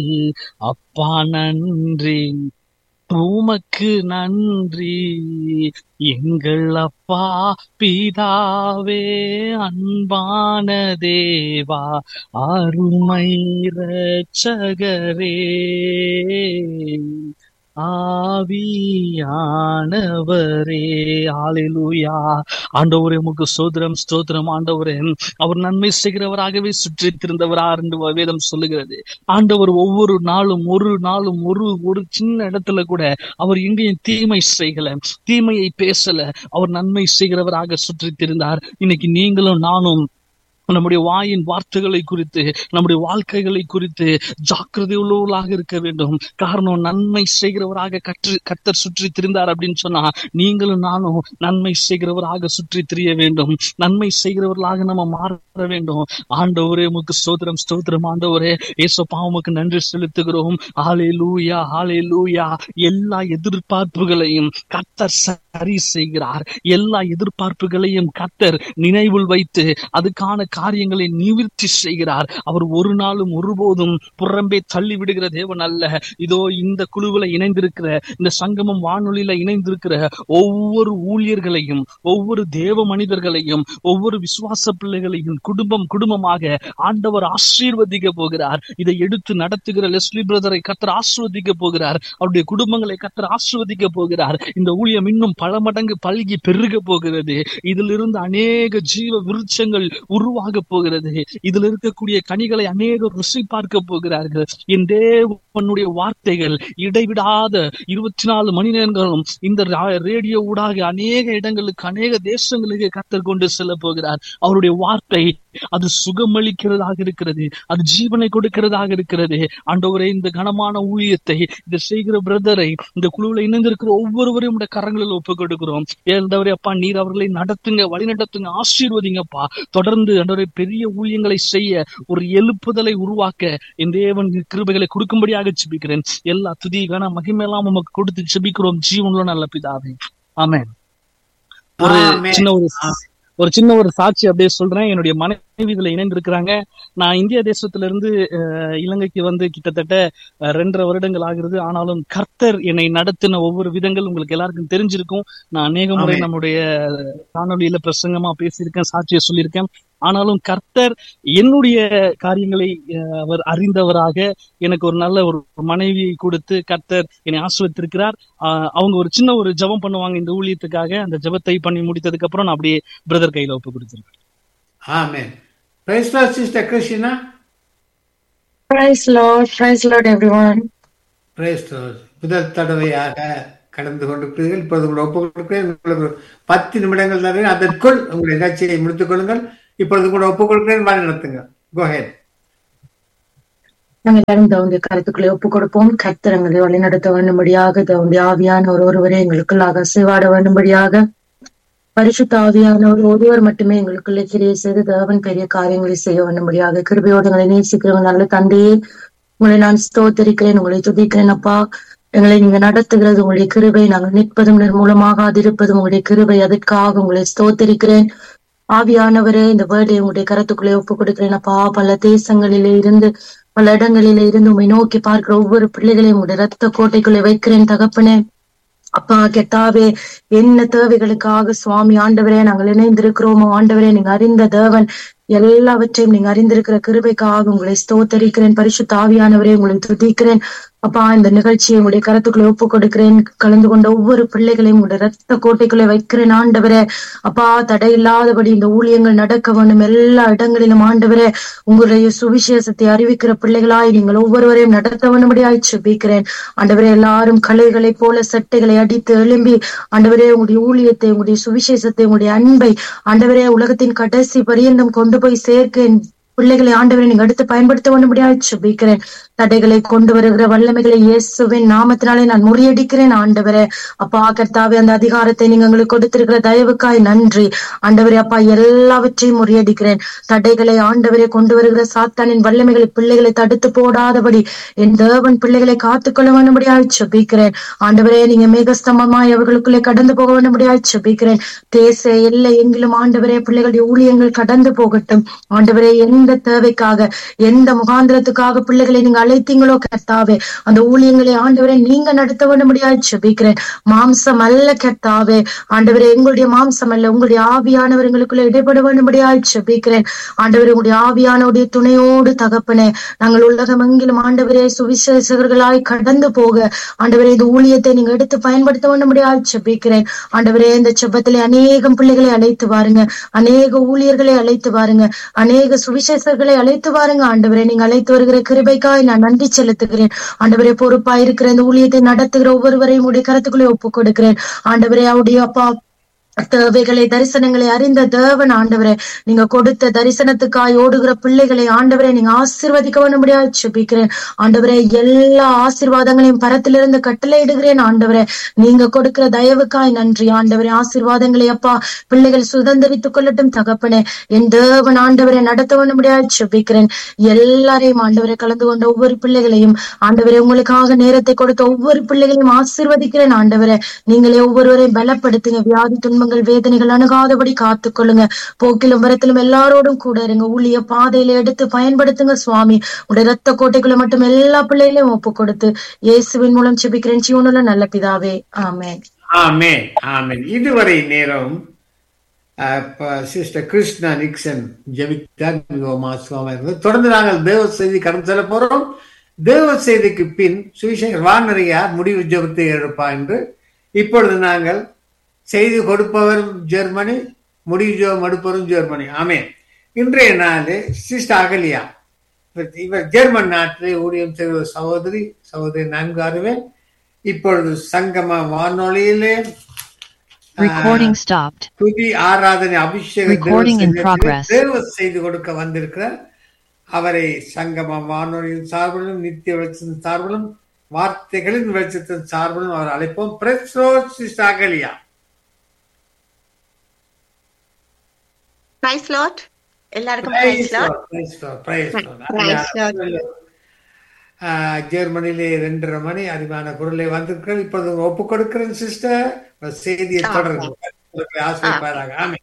அப்பா நன்றி உமக்கு நன்றி எங்கள் அப்பா பிதாவே அன்பான தேவா அருமை ரட்சகரே ஆவியானவரே ஆளிலூயா ஆண்டவரே உமக்கு சோதரம் ஸ்தோத்திரம் ஆண்டவரே அவர் நன்மை செய்கிறவராகவே சுற்றி திருந்தவரா என்று வேதம் சொல்லுகிறது ஆண்டவர் ஒவ்வொரு நாளும் ஒரு நாளும் ஒரு ஒரு சின்ன இடத்துல கூட அவர் எங்கேயும் தீமை செய்யல தீமையை பேசல அவர் நன்மை செய்கிறவராக சுற்றி திருந்தார் இன்னைக்கு நீங்களும் நானும் நம்முடைய வாயின் வார்த்தைகளை குறித்து நம்முடைய வாழ்க்கைகளை குறித்து ஜாக்கிரதை உள்ளவர்களாக இருக்க வேண்டும் காரணம் நன்மை செய்கிறவராக கற்று கத்தர் சுற்றி திரிந்தார் அப்படின்னு சொன்னா நீங்களும் நானும் நன்மை செய்கிறவராக சுற்றி திரிய வேண்டும் நன்மை செய்கிறவர்களாக நம்ம மாற வேண்டும் ஆண்டவரே உமக்கு ஸ்தோத்திரம் ஸ்தோத்திரம் ஆண்டவரே ஏசப்பா உமக்கு நன்றி செலுத்துகிறோம் ஆலே லூயா ஆலே லூயா எல்லா எதிர்பார்ப்புகளையும் கத்தர் சரி செய்கிறார் எல்லா எதிர்பார்ப்புகளையும் கத்தர் நினைவில் வைத்து அதுக்கான காரியங்களை நிவிர்த்தி செய்கிறார் அவர் ஒரு நாளும் ஒருபோதும் புறம்பே தள்ளி விடுகிற தேவன் அல்ல இதோ இந்த குழுவுல இணைந்திருக்கிற இந்த சங்கமம் வானொலியில இணைந்திருக்கிற ஒவ்வொரு ஊழியர்களையும் ஒவ்வொரு தேவ மனிதர்களையும் ஒவ்வொரு விசுவாச பிள்ளைகளையும் குடும்பம் குடும்பமாக ஆண்டவர் ஆசீர்வதிக்க போகிறார் இதை எடுத்து நடத்துகிற லெஸ்லி பிரதரை கத்தர் ஆசிர்வதிக்க போகிறார் அவருடைய குடும்பங்களை கத்தர் ஆசிர்வதிக்க போகிறார் இந்த ஊழியம் இன்னும் பல மடங்கு பல்கி பெருக போகிறது இதிலிருந்து அநேக ஜீவ விருட்சங்கள் உருவாக போகிறது இதுல இருக்கக்கூடிய கனிகளை அநேகர் ருசி பார்க்க போகிறார்கள் என் தேவனுடைய வார்த்தைகள் இடைவிடாத இருபத்தி நாலு மணி நேரங்களும் இந்த ரா- ரேடியோ ஊடாக அநேக இடங்களுக்கு அநேக தேசங்களுக்கு கத்தர் கொண்டு செல்ல போகிறார் அவருடைய வார்த்தை அது சுகமளிக்கிறதாக இருக்கிறது அது ஜீவனை கொடுக்கிறதாக இருக்கிறது ஆண்டவரே இந்த கனமான ஊழியத்தை இதை செய்கிற பிரதரை இந்த குழுவில் இணைந்திருக்கிற ஒவ்வொருவரையும் உடைய கரங்களில் ஒப்பு கொடுக்கிறோம் ஏண்டவரே அப்பா நீர் அவர்களை நடத்துங்க வழி நடத்துங்க ஆசீர்வதிங்கப்பா தொடர்ந்து ஆண்டவரே பெரிய ஊழியங்களை செய்ய ஒரு எழுப்புதலை உருவாக்க என் தேவன் கிருபைகளை கொடுக்கும்படியாக ஜெபிக்கிறேன் எல்லா துதி கன மகிமையெல்லாம் உமக்கு கொடுத்து ஜெபிக்கிறோம் ஜீவனுள்ள நல்ல பிதாவே ஆமென் ஒரு ஆமென். சின்ன ஒரு ஒரு சின்ன ஒரு சாட்சி அப்படியே சொல்றேன் என்னுடைய மனைவி இதுல இணைந்திருக்கிறாங்க நான் இந்திய தேசத்துல இருந்து அஹ், இலங்கைக்கு வந்து கிட்டத்தட்ட அஹ், ரெண்டரை வருடங்கள் ஆகிறது ஆனாலும் கர்த்தர் என்னை நடத்தின ஒவ்வொரு விதங்கள் உங்களுக்கு எல்லாருக்கும் தெரிஞ்சிருக்கும் நான் அநேக முறை ஆமென். நம்முடைய காணொலியில பிரசங்கமா பேசியிருக்கேன் சாட்சியை சொல்லியிருக்கேன் ஆனாலும் கர்த்தர் என்னுடைய காரியங்களை அஹ், அவர் அறிந்தவராக எனக்கு ஒரு நல்ல ஒரு மனைவியை கொடுத்து கர்த்தர் என்னை ஆசிர்வத்திருக்கிறார் ஆஹ் அவங்க ஒரு சின்ன ஒரு ஜெபம் பண்ணுவாங்க இந்த ஊழியத்துக்காக அந்த ஜெபத்தை பண்ணி முடித்ததுக்கு அப்புறம் நான் அப்படியே பிரதர் கையில ஒப்பு கொடுத்துருக்கேன் amen praise Lord sister Krishna Praise Lord, praise Lord everyone. Praise Lord முதல் தடவையாக கடந்து கொண்டிருக்கிறீர்கள் இப்பொழுது உங்களை ஒப்புக் கொடுக்கிறேன் உங்களுக்கு ஒரு பத்து நிமிடங்கள் தருகிறேன் அதற்குள் உங்களுடைய நிகழ்ச்சியை முடித்துக் கொள்ளுங்கள் இப்பொழுது கூட ஒப்புக் கொடுக்கிறேன் வழி நடத்துங்க கோஹேட் நாங்கள் எல்லாரும் தவுடைய கருத்துக்களை ஒப்புக் கொடுப்போம் கத்திரங்களை வழிநடத்த வேண்டும்படியாக தவுடைய ஆவியானவர் ஒருவரே எங்களுக்குள்ளாக அசைவாட வேண்டும்படியாக பரிசுத்த ஆவியானவர் ஒருவர் மட்டுமே எங்களுக்குள்ளே கிரியை செய்து தேவன் பெரிய காரியங்களை செய்ய வேண்டும்படியாக கிருபையோடு எங்களை நேசிக்கிறவங்க நல்ல தந்தையே உங்களை நான் ஸ்தோத்தரிக்கிறேன் உங்களை துதிக்கிறேன் அப்பா எங்களை நீங்க நடத்துகிறது உங்களுடைய கிருபை நாங்கள் நிற்பதும் நிர்மூலமாக அதிருப்பதும் உங்களுடைய கிருபை அதற்காக உங்களை ஸ்தோத்தரிக்கிறேன் ஆவியானவரே இந்த வேர்டை உங்களுடைய கரத்துக்குள்ளே ஒப்புக் கொடுக்கிறேன் அப்பா பல தேசங்களிலே இருந்து பல இடங்களிலே இருந்து உண்மை நோக்கி பார்க்கிற ஒவ்வொரு பிள்ளைகளையும் உங்களுடைய ரத்த கோட்டைக்குள்ளே வைக்கிறேன் தகப்பனே அப்பா கெட்டாவே என்ன தேவைகளுக்காக சுவாமி ஆண்டவரே நாங்கள் இணைந்திருக்கிறோமோ ஆண்டவரே நீங்க அறிந்த தேவன் எல்லாவற்றையும் நீங்க அறிந்திருக்கிற கிருபைக்காக உங்களை ஸ்தோத்தரிக்கிறேன் பரிசுத்த ஆவியானவரே உங்களை துதிக்கிறேன் அப்பா இந்த நிகழ்ச்சியை உங்களுடைய கருத்துக்களை ஒப்புக் கொடுக்கிறேன் கலந்து கொண்ட ஒவ்வொரு பிள்ளைகளையும் உங்களுடைய ரத்த கோட்டைக்குள்ளே வைக்கிறேன் ஆண்டவரே அப்பா தடை இல்லாதபடி இந்த ஊழியங்கள் நடக்க வேண்டும் எல்லா இடங்களிலும் ஆண்டவரே உங்களுடைய சுவிசேஷத்தை அறிவிக்கிற பிள்ளைகளாய் நீங்கள் ஒவ்வொருவரையும் நடத்த வேண்டும்படியாய் செபிக்கிறேன் ஆண்டவரே எல்லாரும் கலைகளைப் போல சட்டைகளை அடித்து எழும்பி ஆண்டவரே உங்களுடைய ஊழியத்தை உங்களுடைய சுவிசேஷத்தை உங்களுடைய அன்பை ஆண்டவரே உலகத்தின் கடைசி பரியந்தம் கொண்டு போய் சேர்க்க பிள்ளைகளை ஆண்டவரை நீங்க எடுத்து பயன்படுத்த வேண்டும்படியாய் செபிக்கிறேன் தடைகளை கொண்டு வருகிற வல்லமைகளை இயேசுவின் நாமத்தினாலே நான் முறியடிக்கிறேன் ஆண்டவரே அப்பா கர்த்தாவே அந்த அதிகாரத்தை நீங்க எங்களுக்கு கொடுத்திருக்கிற தயவுக்காய் நன்றி ஆண்டவரே அப்பா எல்லாவற்றையும் முறியடிக்கிறேன் தடைகளை ஆண்டவரே கொண்டு வருகிற சாத்தானின் வல்லமைகளை பிள்ளைகளை தடுத்து போடாதபடி என் தேவன் பிள்ளைகளை காத்துக்கொள்ள வேண்டும்படியாய் செபிக்கிறேன் ஆண்டவரே நீங்க மேகஸ்தம்பமாய் அவர்களுக்குள்ளே கடந்து போக வேண்டும்படியாய் செபிக்கிறேன் தேச எல்லை எங்கிலும் ஆண்டவரே பிள்ளைகளுடைய ஊழியங்கள் கடந்து போகட்டும் ஆண்டவரே எந்த எந்த தேவைக்காக எந்த முகாந்திரத்துக்காக பிள்ளைகளை நீங்க அழைத்தீங்களோ கர்த்தாவே அந்த ஊழியங்களை ஆண்டவரை நீங்க நடத்த வேண்டும்படியாய் செபிக்கிறேன் மாம்சம் அல்ல கர்த்தாவே ஆண்டவரே எங்களுடைய மாம்சம் அல்ல உங்களுடைய ஆவியானவர் எங்களுக்குள்ள இடைப்பட வேண்டும்படியாய் செபிக்கிறேன் ஆண்டவரே உங்களுடைய ஆவியானவருடைய துணையோடு தகப்பனே நாங்கள் உலகம் எங்கிலும் ஆண்டவரே சுவிசேஷகர்களாய் கடந்து போக ஆண்டவரே இந்த ஊழியத்தை நீங்க எடுத்து பயன்படுத்த வேண்டும்படியாய் செபிக்கிறேன் ஆண்டவரே இந்த செப்பத்திலே அநேகம் பிள்ளைகளை அழைத்து வாருங்க அநேக ஊழியர்களை அழைத்து வாருங்க அநேக சுவிசேஷர்களை அழைத்து வாருங்க ஆண்டவரே நீங்க அழைத்து வருகிற கிருபைக்காய் நான் நன்றி செலுத்துகிறேன் ஆண்டவரே பொறுப்பா இருக்கிற இந்த ஊழியத்தை நடத்துகிற ஒவ்வொருவரையும் உடைய கருத்துக்களை ஒப்புக் கொடுக்கிறேன் ஆண்டவரே அவருடைய அப்பா தேவைகளை தரிசனங்களை அறிந்த தேவன் ஆண்டவரே நீங்க கொடுத்த தரிசனத்துக்காய் ஓடுகிற பிள்ளைகளை ஆண்டவரே நீங்க ஆசீர்வதிக்க வேண்டும்படியா செபிக்கிறேன் ஆண்டவரே எல்லா ஆசீர்வாதங்களையும் பரத்திலிருந்து கட்டளையிடுகிறேன் ஆண்டவரே நீங்க கொடுக்கிற தயவுக்காய் நன்றி ஆண்டவரே ஆசீர்வாதங்களை அப்பா பிள்ளைகள் சுதந்திரித்துக் கொள்ளட்டும் தகப்பனே என் தேவன் ஆண்டவரை நடத்த வேண்டும்படியா செபிக்கிறேன் எல்லாரையும் ஆண்டவரை கலந்து கொண்ட ஒவ்வொரு பிள்ளைகளையும் ஆண்டவரே உங்களுக்காக நேரத்தை கொடுத்த ஒவ்வொரு பிள்ளைகளையும் ஆசீர்வதிக்கிறேன் ஆண்டவரே நீங்களே ஒவ்வொருவரையும் பலப்படுத்துங்க வியாதி துன்பங்கள் வேதனைகள் அணுகாதபடி காத்துக்கொள்ளுங்க போக்கிலும் வரத்திலும் எல்லாரோடும் கூட இருங்க ஊழிய பாதையில எடுத்து பயன்படுத்துங்க சுவாமி உடைய ரத்த கோட்டைக்குள்ள மட்டும் எல்லா பிள்ளைகளையும் ஒப்பு கொடுத்து இயேசுவின் மூலம் செபிக்கிறேன் ஜீவனுள்ள நல்ல பிதாவே ஆமென் ஆமென் ஆமென் இதுவரை நேரம் சிஸ்டர் கிருஷ்ணா நிக்சன் ஜெபித்தார் மிகவும் ஆசுவமாக இருந்தது தொடர்ந்து நாங்கள் தேவ செய்தி கடந்து செல்ல போறோம் தேவ செய்திக்கு பின் சுவிசேகர் வானறியார் முடிவு ஜெபத்தை எடுப்பா என்று இப்பொழுது நாங்கள் செய்தி கொடுப்பவரும் ஜெர்மனி முடிவு ஜெபம் எடுப்பவரும் ஜெர்மனி ஆமென் இன்றைய நாள் சிஸ்டர் அகலியா இவர் இவர் ஜெர்மன் நாட்டிலே ஊழியம் செய்த சகோதரி சகோதரி நன்கு அறிவேன் இப்பொழுது சங்கம வானொலியிலே Recording stopped. துதி ஆராதனை அபிஷேக Recording in தேவ progress. தேவ செய்து கொடுக்க வந்திருக்கிறார் அவரை சங்கம வானொலியின் சார்பிலும் நித்திய வெளிச்சத்தின் சார்பிலும் வார்த்தைகளின் வெளிச்சத்தின் சார்பிலும் அவர் அழைப்போம் பிரசோசிஸ் அகலியா பிரைஸ் லாட் எல்லாருக்கும் Praise praise Lord Lord, praise Lord, praise Lord. Praise Lord. ஆஹ், ஜெர்மனியிலே ரெண்டரை மணி அறிவான குரலை வந்திருக்கிறேன் இப்பொழுது ஒப்பு கொடுக்கிறேன் சிஸ்டர் செய்தியை ஆ, தொடர்ந்து ஆசிரியப்பாராக ஆமே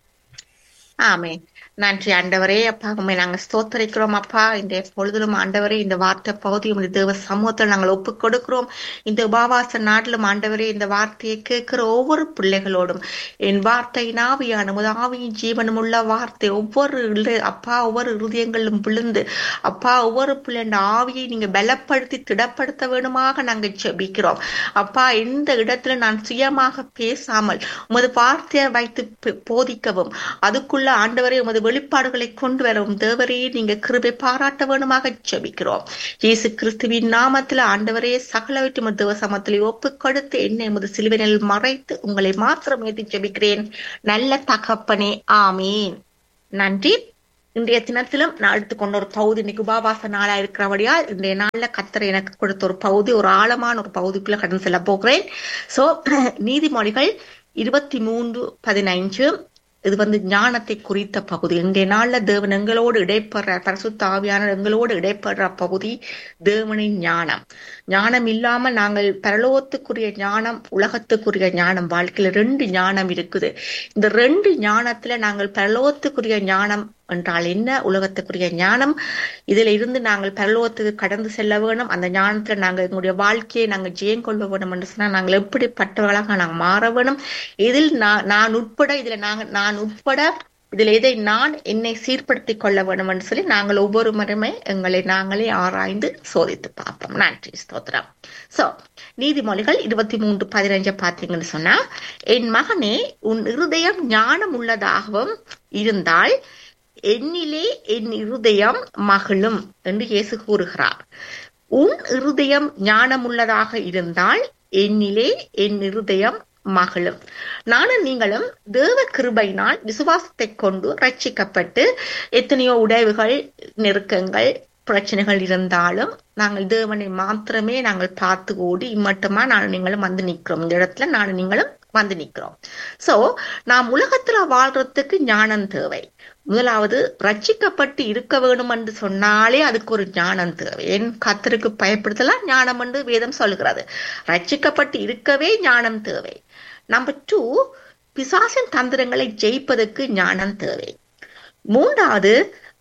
ஆமே நன்றி ஆண்டவரே அப்பா உண்மை நாங்க ஸ்தோத்தரிக்கிறோம் அப்பா இந்த பொழுதிலும் ஆண்டவரே இந்த வார்த்தை பகுதியும் இந்த தேவ சமூகத்தில் நாங்கள் ஒப்பு கொடுக்கிறோம் இந்த உபாவாச நாட்டிலும் ஆண்டவரே இந்த வார்த்தையை கேட்கிற ஒவ்வொரு பிள்ளைகளோடும் என் வார்த்தை நாவியான ஆவியின் ஜீவனும் உள்ள வார்த்தை ஒவ்வொரு இரு- அப்பா ஒவ்வொரு இருதயங்களிலும் விழுந்து அப்பா ஒவ்வொரு பிள்ளைண்ட ஆவியை நீங்க பலப்படுத்தி திடப்படுத்த வேணுமாக நாங்கள் செபிக்கிறோம் அப்பா எந்த இடத்துல நான் சுயமாக பேசாமல் உமது வார்த்தையை வைத்து பி- போதிக்கவும் அதுக்குள்ள ஆண்டவரே உமது வெளிப்பாடுகளை கொண்டு வரவும் தேவரே நீங்க கிருபை பாராட்ட வேணுமாக ஜெபிக்கிறோம் இயேசு கிறிஸ்துவின் நாமத்தில் ஆண்டவரே சகலவற்றை உமது தேவ சமத்திலே ஒப்புக் கொடுத்து என்னை உமது சிலுவையில் மறைத்து உங்களை மாத்திரம் ஏற்றி ஜெபிக்கிறேன் நல்ல தகப்பனே ஆமீன் நன்றி இன்றைய தினத்திலும் நான் எடுத்துக்கொண்ட ஒரு பகுதி இன்னைக்கு உபாவாச நாளா இருக்கிறபடியா இன்றைய நாள்ல கத்தர் எனக்கு கொடுத்த ஒரு பகுதி ஒரு ஆழமான ஒரு பகுதிக்குள்ள கடந்து செல்ல போகிறேன் சோ நீதிமொழிகள் இருபத்தி மூன்று பதினைஞ்சு இது வந்து ஞானத்தை குறித்த பகுதி இன்றைய நாள்ல தேவன் எங்களோடு இடைப்படுற பரிசுத்த ஆவியான எங்களோடு இடைப்படுற பகுதி தேவனின் ஞானம் ஞானம் இல்லாம நாங்கள் பரலோகத்துக்குரிய ஞானம் உலகத்துக்குரிய ஞானம் வாழ்க்கையில ரெண்டு ஞானம் இருக்குது இந்த ரெண்டு ஞானத்துல நாங்கள் பரலோகத்துக்குரிய ஞானம் என்றால் என்ன உலகத்துக்குரிய ஞானம் இதுல இருந்து நாங்கள் பரலோகத்துக்கு கடந்து செல்ல வேணும் அந்த ஞானத்துல நாங்கள் எங்களுடைய வாழ்க்கையை நாங்கள் ஜெயம் கொள்ள வேணும் என்று சொன்னா நாங்கள் எப்படிப்பட்டவர்களாக நாங்கள் மாற வேணும் இதில் நான் நான் உட்பட இதுல நாங்க நான் உட்பட இதுல எதை நான் என்னை சீர்படுத்திக் கொள்ள வேண்டும் என்று சொல்லி நாங்கள் ஒவ்வொரு முறையுமே எங்களை நாங்களே ஆராய்ந்து சோதித்து பார்ப்போம் நன்றி ஸ்தோத்திரம் சோ நீதிமொழிகள் இருபத்தி மூன்று பதினைஞ்ச பாத்தீங்கன்னு சொன்னா என் மகனே உன் இருதயம் ஞானம் உள்ளதாகவும் இருந்தால் என்னிலே என் இருதயம் மகிழும் என்று இயேசு கூறுகிறார் உன் இருதயம் ஞானமுள்ளதாக இருந்தால் என்னிலே என் இருதயம் மகளும் நானும் நீங்களும் தேவ கிருபையினால் விசுவாசத்தை கொண்டு ரட்சிக்கப்பட்டு எத்தனையோ உடைவுகள் நெருக்கங்கள் பிரச்சனைகள் இருந்தாலும் நாங்கள் தேவனை மாத்திரமே நாங்கள் பார்த்து ஓடி இம்மட்டுமா நானும் நீங்களும் வந்து நிக்கிறோம் இந்த இடத்துல நானும் நீங்களும் வந்து நிக்கிறோம் சோ நாம் உலகத்துல வாழ்றதுக்கு ஞானம் தேவை முதலாவது ரட்சிக்கப்பட்டு இருக்க வேணும் என்று சொன்னாலே அதுக்கு ஒரு ஞானம் தேவை என் கத்தருக்கு பயப்படுத்தலாம் ஞானம் என்று வேதம் சொல்கிறது ரட்சிக்கப்பட்டு இருக்கவே ஞானம் தேவை நம்பர் டூ பிசாசின் தந்திரங்களை ஜெயிப்பதற்கு ஞானம் தேவை மூன்றாவது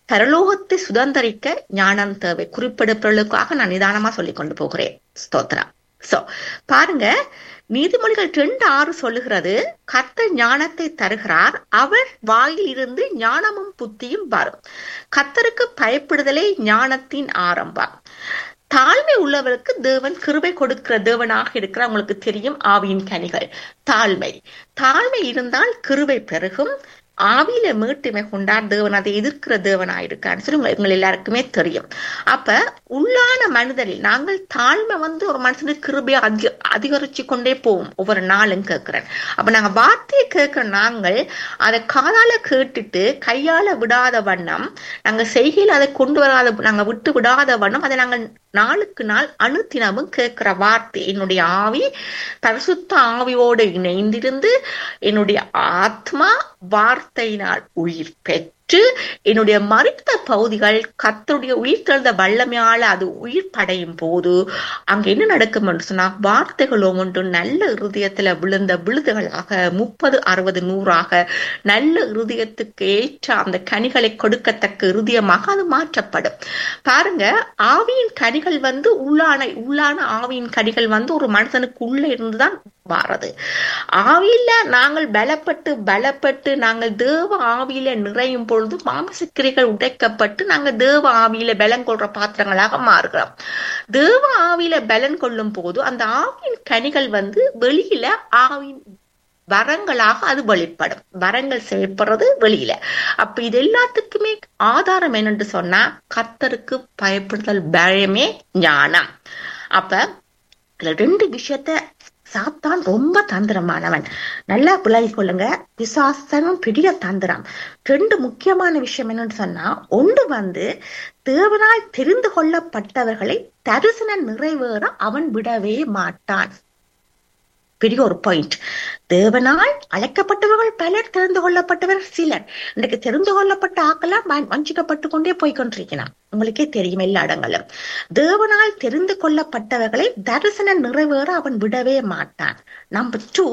பரலோகத்தை சுதந்திரிக்க ஞானம் தேவை குறிப்பிடப்பொருளுக்காக நான் நிதானமா சொல்லிக் கொண்டு போகிறேன் ஸ்தோத்ரா சோ பாருங்க நீதிமொழிகள் ரெண்டு ஆறு சொல்லுகிறது கர்த்தர் ஞானத்தை தருகிறார் அவர் வாயில் இருந்து ஞானமும் புத்தியும் வரும் கர்த்தருக்கு பயப்படுதலே ஞானத்தின் ஆரம்பம் தாழ்மை உள்ளவருக்கு தேவன் கிருபை கொடுக்கிற தேவனாக இருக்கிற உங்களுக்கு தெரியும் ஆவியின் கனிகள் தாழ்மை தாழ்மை இருந்தால் கிருபை பெருகும் ஆவியில மீட்டுமை கொண்டார் தேவன் அதை எதிர்க்கிற தேவனாயிருக்கான்னு சொல்லி உங்க- உங்க எல்லாருக்குமே தெரியும் அப்ப உள்ளான மனிதரில் நாங்கள் தாழ்மை வந்து ஒரு மனுஷனுக்கு கிருபையை அதிக அதிகரிச்சு கொண்டே போவோம் ஒவ்வொரு நாளும் கேட்கிறேன் அப்ப நாங்க வார்த்தையை கேட்கிற நாங்கள் அதை காதால கேட்டுட்டு கையால விடாத வண்ணம் நாங்க செய்கையில் அதை கொண்டு வராத நாங்க விட்டு விடாத வண்ணம் அதை நாங்கள் நாளுக்கு நாள் அணுத்தினமும் கேட்கிற வார்த்தை என்னுடைய ஆவி பரிசுத்த ஆவியோடு இணைந்திருந்து என்னுடைய ஆத்மா வார்த்தையினால் உயிர் பெற்று என்னுடைய மறித்த பகுதிகள் கர்த்தருடைய உயிர் தெழுந்த வல்லமையால அது உயிர் படையும் போது அங்க என்ன நடக்கும் என்று சொன்னா வார்த்தைகள் ஒவ்வொன்றும் நல்ல இருதயத்துல விழுந்த விழுதுகளாக முப்பது அறுபது நூறாக நல்ல இருதயத்துக்கு ஏற்ற அந்த கனிகளை கொடுக்கத்தக்க இருதயமாக அது மாற்றப்படும் பாருங்க ஆவியின் கனிகள் வந்து உள்ளான உள்ளான ஆவியின் கனிகள் வந்து ஒரு மனுஷனுக்கு உள்ள இருந்துதான் வாரது ஆவியில நாங்கள் பலப்பட்டு பலப்பட்டு நாங்கள் தேவ ஆவியில நிறையும் பொழுது மாமிசக்கிரைகள் உடைக்கப்பட்டு நாங்கள் தேவ ஆவியில பலம் கொள்ற பாத்திரங்களாக மாறுகிறோம் தேவ ஆவியில பலன் கொள்ளும் போது அந்த ஆவியின் கனிகள் வந்து வெளியில ஆவியின் வரங்களாக அது வெளிப்படும் வரங்கள் செயல்படுறது வெளியில அப்ப இது எல்லாத்துக்குமே ஆதாரம் என்னன்னு சொன்னா கர்த்தருக்கு பயப்படுதல் பயமே ஞானம் அப்ப இதுல ரெண்டு விஷயத்த சாத்தான் ரொம்ப தந்திரமானவன் நல்லா பிள்ளைகள் கொள்ளுங்க பிசாசனும் பெரிய தந்திரம் ரெண்டு முக்கியமான விஷயம் என்னன்னு சொன்னா ஒன்று வந்து தேவனால் தெரிந்து கொள்ளப்பட்டவர்களை தரிசன நிறைவேற அவன் விடவே மாட்டான் பெரிய ஒரு பாயிண்ட் தேவனால் அழைக்கப்பட்டவர்கள் பலர் தெரிந்து கொள்ளப்பட்டவர் சிலர் இன்றைக்கு தெரிந்து கொள்ளப்பட்ட ஆக்கெல்லாம் வ- வஞ்சிக்கப்பட்டு கொண்டே போய் கொண்டிருக்கிறான் உங்களுக்கே தெரியும் எல்லா இடங்களும் தேவனால் தெரிந்து கொள்ளப்பட்டவர்களை தரிசன நிறைவேற அவன் விடவே மாட்டான் நம்பர் டூ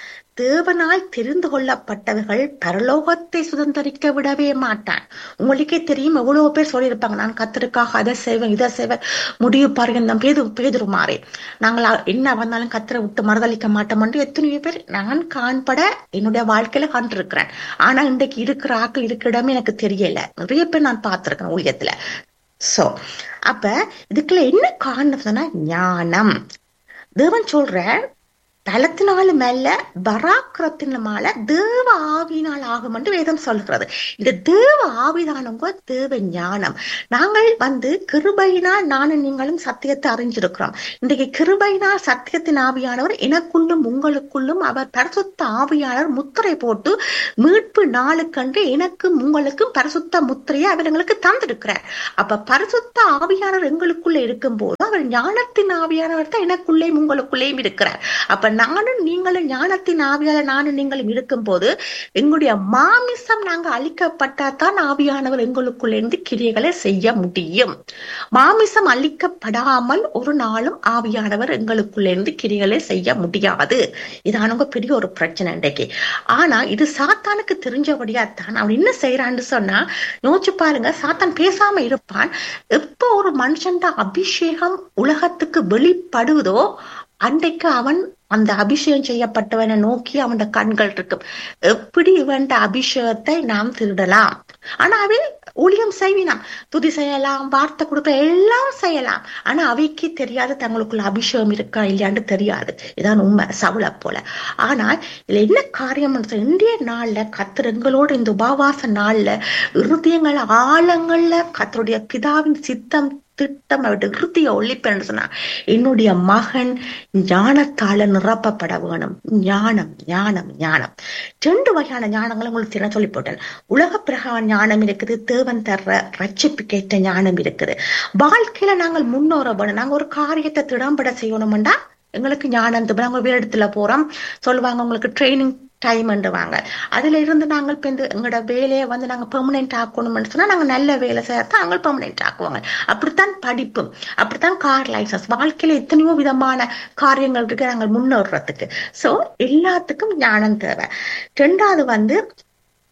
தேவனால் தெரிந்து கொள்ளப்பட்டவர்கள் பரலோகத்தை சுதந்திரிக்க விடவே மாட்டான் உங்களுக்கே தெரியும் எவ்வளவு பேர் சொல்லியிருப்பாங்க நான் கத்தருக்காக அதை செய்வேன் இதை செய்வேன் முடிவு பாருங்க இந்த பேது பேதுருமாறே நாங்கள் அ- என்ன வந்தாலும் கத்தரை விட்டு மறுதளிக்க மாட்டோம்னு எத்தனையோ பேர் நான் காண்பட என்னுடைய வாழ்க்கையில கண்டிருக்கிறேன் ஆனா இன்றைக்கு இருக்கிற ஆக்கள் இருக்கிற இடமே எனக்கு தெரியல நிறைய பேர் நான் பார்த்திருக்கேன் ஊழியத்துல சோ அப்ப இதுக்குள்ள என்ன காரணம் சொன்னா ஞானம் தேவன் சொல்ற பலத்தினாலும் அல்ல பராக்கிரத்தினால தேவ ஆவியினால் ஆகும் என்று வேதம் சொல்கிறது இந்த தேவ ஆவிதானவங்க தேவ ஞானம் நாங்கள் வந்து கிருபையினால் நானும் நீங்களும் சத்தியத்தை அறிஞ்சிருக்கிறோம் இன்றைக்கு கிருபையினால் சத்தியத்தின் ஆவியானவர் எனக்குள்ளும் உங்களுக்குள்ளும் அவர் பரிசுத்த ஆவியாளர் முத்திரை போட்டு மீட்பு நாளுக்கன்று எனக்கும் உங்களுக்கும் பரிசுத்த முத்திரையை அவர் எங்களுக்கு தந்திருக்கிறார் அப்ப பரிசுத்த ஆவியானவர் எங்களுக்குள்ள இருக்கும்போது அவர் ஞானத்தின் ஆவியானவர் தான் எனக்குள்ளேயும் உங்களுக்குள்ளேயும் இருக்கிறார் அப்ப நானும் நீங்களும் ஞானத்தின் ஆவியாளர் நானும் நீங்களும் இருக்கும்போது எங்களுடைய மாமிசம் நாங்க அழிக்கப்பட்டாதான் ஆவியானவர் எங்களுக்குள்ள இருந்து கிரியைகளை செய்ய முடியும் மாமிசம் அழிக்கப்படாமல் ஒரு நாளும் ஆவியானவர் எங்களுக்குள்ள இருந்து கிரிகளை செய்ய முடியாது இதானவங்க பெரிய ஒரு பிரச்சனை இன்றைக்கு ஆனா இது சாத்தானுக்கு தெரிஞ்சபடியா தான் அவன் என்ன செய்யறான்னு சொன்னா யோசிச்சு பாருங்க சாத்தான் பேசாம இருப்பான் எப்போ ஒரு மனுஷன் அபிஷேகம் உலகத்துக்கு வெளிப்படுவதோ அன்றைக்கு அவன் அந்த அபிஷேகம் செய்யப்பட்டவனை நோக்கி அவன் கண்கள் இருக்கும் எப்படி இவன் அபிஷேகத்தை நாம் திருடலாம் ஆனா அவன் ஊழியம் செய்வினாம் துதி செய்யலாம் வார்த்தை கொடுப்ப எல்லாம் செய்யலாம் ஆனா அவைக்கு தெரியாது தங்களுக்குள்ள அபிஷேகம் இருக்கா இல்லையான்னு தெரியாது இதான் உண்மை சவுளை போல ஆனால் இதுல என்ன காரியம் இந்திய நாள்ல கத்தர் எங்களோட இந்த உபவாச நாள்ல இருதயங்கள் ஆழங்கள்ல கத்தருடைய பிதாவின் சித்தம் திட்டம் அவருடைய இருதய ஒழிப்பேன்னு சொன்னா என்னுடைய மகன் ஞானத்தால நிரப்பப்பட வேணும் ஞானம் ஞானம் ஞானம் ரெண்டு வகையான ஞானங்களை உங்களுக்கு தின சொல்லி போட்டேன் உலக பிரகார ஞானம் இருக்குது தேவன் தர்ற ரட்சிப்புக்கேற்ற ஞானம் இருக்குது வாழ்க்கையில நாங்கள் முன்னோர வேணும் நாங்க ஒரு காரியத்தை திடம்பட செய்யணும்டா எங்களுக்கு ஞானம் தேவை. நாங்க வேறு இடத்துல போறோம் சொல்லுவாங்க உங்களுக்கு ட்ரைனிங் டைம்ன்றவாங்க அதுல இருந்து நாங்கள் இப்போ இந்த எங்களோட வேலையை வந்து நாங்க பெர்மனெண்ட் ஆக்கணும்னு சொன்னா நாங்க நல்ல வேலை செய்யறத நாங்கள் பெர்மனெண்ட் ஆக்குவாங்க அப்படித்தான் படிப்பும் அப்படித்தான் கார் லைசன்ஸ் வாழ்க்கையில எத்தனையோ விதமான காரியங்கள் இருக்கு நாங்கள் முன்னேறதுக்கு சோ எல்லாத்துக்கும் ஞானம் தேவை ரெண்டாவது வந்து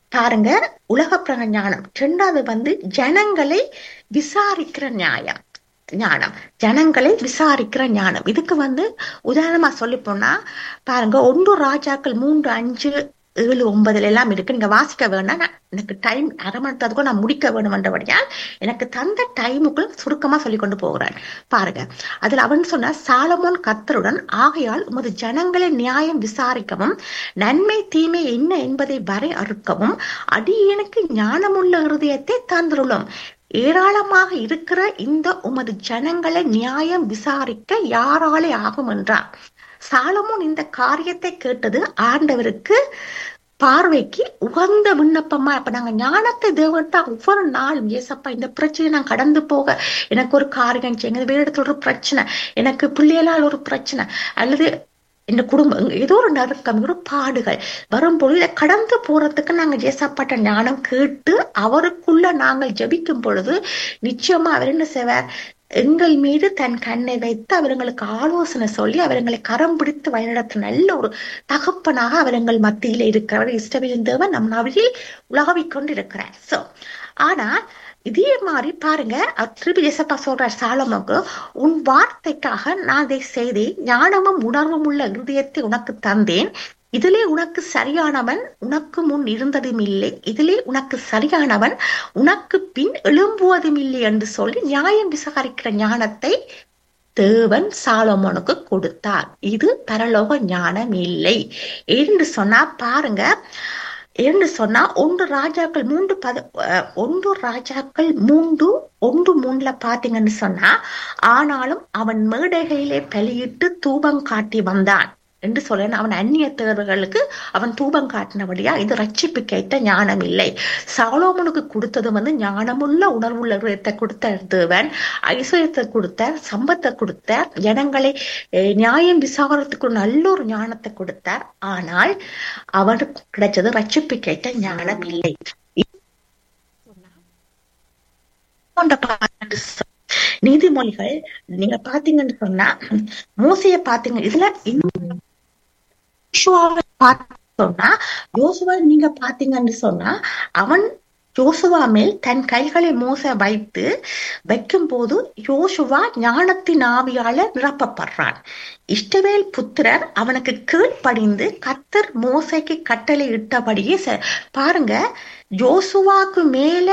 பாருங்க உலக பிரக ஞானம் ரெண்டாவது வந்து ஜனங்களை விசாரிக்கிற நியாயம் ஞானம் ஜனங்களை விசாரிக்கிற ஞானம் இதுக்கு வந்து உதாரணமா சொல்லி போனா பாருங்க ஒன்று ராஜாக்கள் மூன்று அஞ்சு ஏழு ஒன்பதுல எல்லாம் இருக்கு நீங்க வாசிக்க வேணா நான் எனக்கு டைம் அரை மணி நேரத்துக்கும் நான் முடிக்க வேணுமென்றபடியால் எனக்கு தந்த டைமுக்குள் சுருக்கமா சொல்லி கொண்டு போகிறேன் பாருங்க அதுல அவன் சொன்ன சாலமோன் கத்தருடன் ஆகையால் உமது ஜனங்களை நியாயம் விசாரிக்கவும் நன்மை தீமை என்ன என்பதை வரை அறுக்கவும் அடியனுக்கு ஞானமுள்ள இருதயத்தை தந்துள்ளோம் ஏராளமாக இருக்கிற இந்த உமது ஜனங்களை நியாயம் விசாரிக்க யாராலே ஆகும் என்றார் சாலமோன் இந்த காரியத்தை கேட்டது ஆண்டவருக்கு பார்வைக்கு உகந்த விண்ணப்பமா இப்ப நாங்க ஞானத்தை தேவன்ட்டா ஒவ்வொரு நாளும் ஏசப்பா இந்த பிரச்சனை நான் கடந்து போக எனக்கு ஒரு காரியம் செய்யுங்க வேறு இடத்துல ஒரு பிரச்சனை எனக்கு பிள்ளைகளால் ஒரு பிரச்சனை அல்லது இந்த குடும்பம் ஏதோ ஒரு நறுக்கம் ஒரு பாடுகள் வரும்பொழுது இதை கடந்து போறதுக்கு நாங்க ஜேசாப்பாட்ட ஞானம் கேட்டு அவருக்குள்ள நாங்கள் ஜெபிக்கும் பொழுது நிச்சயமா அவர் என்ன செய்வார் எங்கள் மீது தன் கண்ணை வைத்து அவர்களுக்கு ஆலோசனை சொல்லி அவர்களை கரம் பிடித்து வழிநடத்த நல்ல ஒரு தகப்பனாக அவர்கள் மத்தியில இருக்கிறவர் இஷ்டவின் தேவன் நம் நவரில் உலாவிக் கொண்டு இருக்கிறார் சோ ஆனா இதே மாதிரி பாருங்க அவர் திருப்பி ஜெசப்பா சொல்றார் சாலமுக்கு உன் வார்த்தைக்காக நான் இதை செய்தேன் ஞானமும் உணர்வும் உள்ள இருதயத்தை உனக்கு தந்தேன் இதிலே உனக்கு சரியானவன் உனக்கு முன் இருந்ததும் இல்லை இதிலே உனக்கு சரியானவன் உனக்கு பின் எழும்புவதும் இல்லை என்று சொல்லி நியாயம் விசாரிக்கிற ஞானத்தை தேவன் சாலமோனுக்கு கொடுத்தார் இது பரலோக ஞானம் இல்லை என்று சொன்னா பாருங்க என்று சொன்னா ஒன்று ராஜாக்கள் மூன்று பத அஹ், ஒன்று ராஜாக்கள் மூன்று ஒன்று மூணுல பாத்தீங்கன்னு சொன்னா ஆனாலும் அவன் மேடைகளிலே பலியிட்டு தூபம் காட்டி வந்தான் என்று சொல்ல அவன் அந்நிய தேர்வுகளுக்கு அவன் தூபம் காட்டினபடியா இது ரட்சிப்பு கேட்ட ஞானம் இல்லை சாலோமனுக்கு கொடுத்தது வந்து ஞானமுள்ள உணர்வுள்ள இதயத்தை கொடுத்த தேவன் ஐஸ்வர்யத்தை கொடுத்தார் சம்பத்தை கொடுத்தார் ஜனங்களை அஹ், நியாயம் விசாரத்துக்கு ஒரு நல்ல ஒரு ஞானத்தை கொடுத்தார் ஆனால் அவனுக்கு கிடைச்சது ரட்சிப்பு கேட்ட ஞானம் இல்லை போன்ற பாட்டு சொ- நீதிமொழிகள் நீங்க பாத்தீங்கன்னு சொன்னா மோசைய பாத்தீங்க இதுல இன்னும் யோசுவாவை பார்த்து சொன்னா யோசுவா நீங்க பாத்தீங்கன்னு சொன்னா அவன் யோசுவா மேல் தன் கைகளை மோச வைத்து வைக்கும் போது யோசுவா ஞானத்தின் ஆவியால நிரப்பப்படுறான் இஷ்டவேல் புத்திரர் அவனுக்கு கீழ்ப்படிந்து கத்தர் மோசைக்கு கட்டளை இட்டபடியே செ- பாருங்க யோசுவாக்கு மேல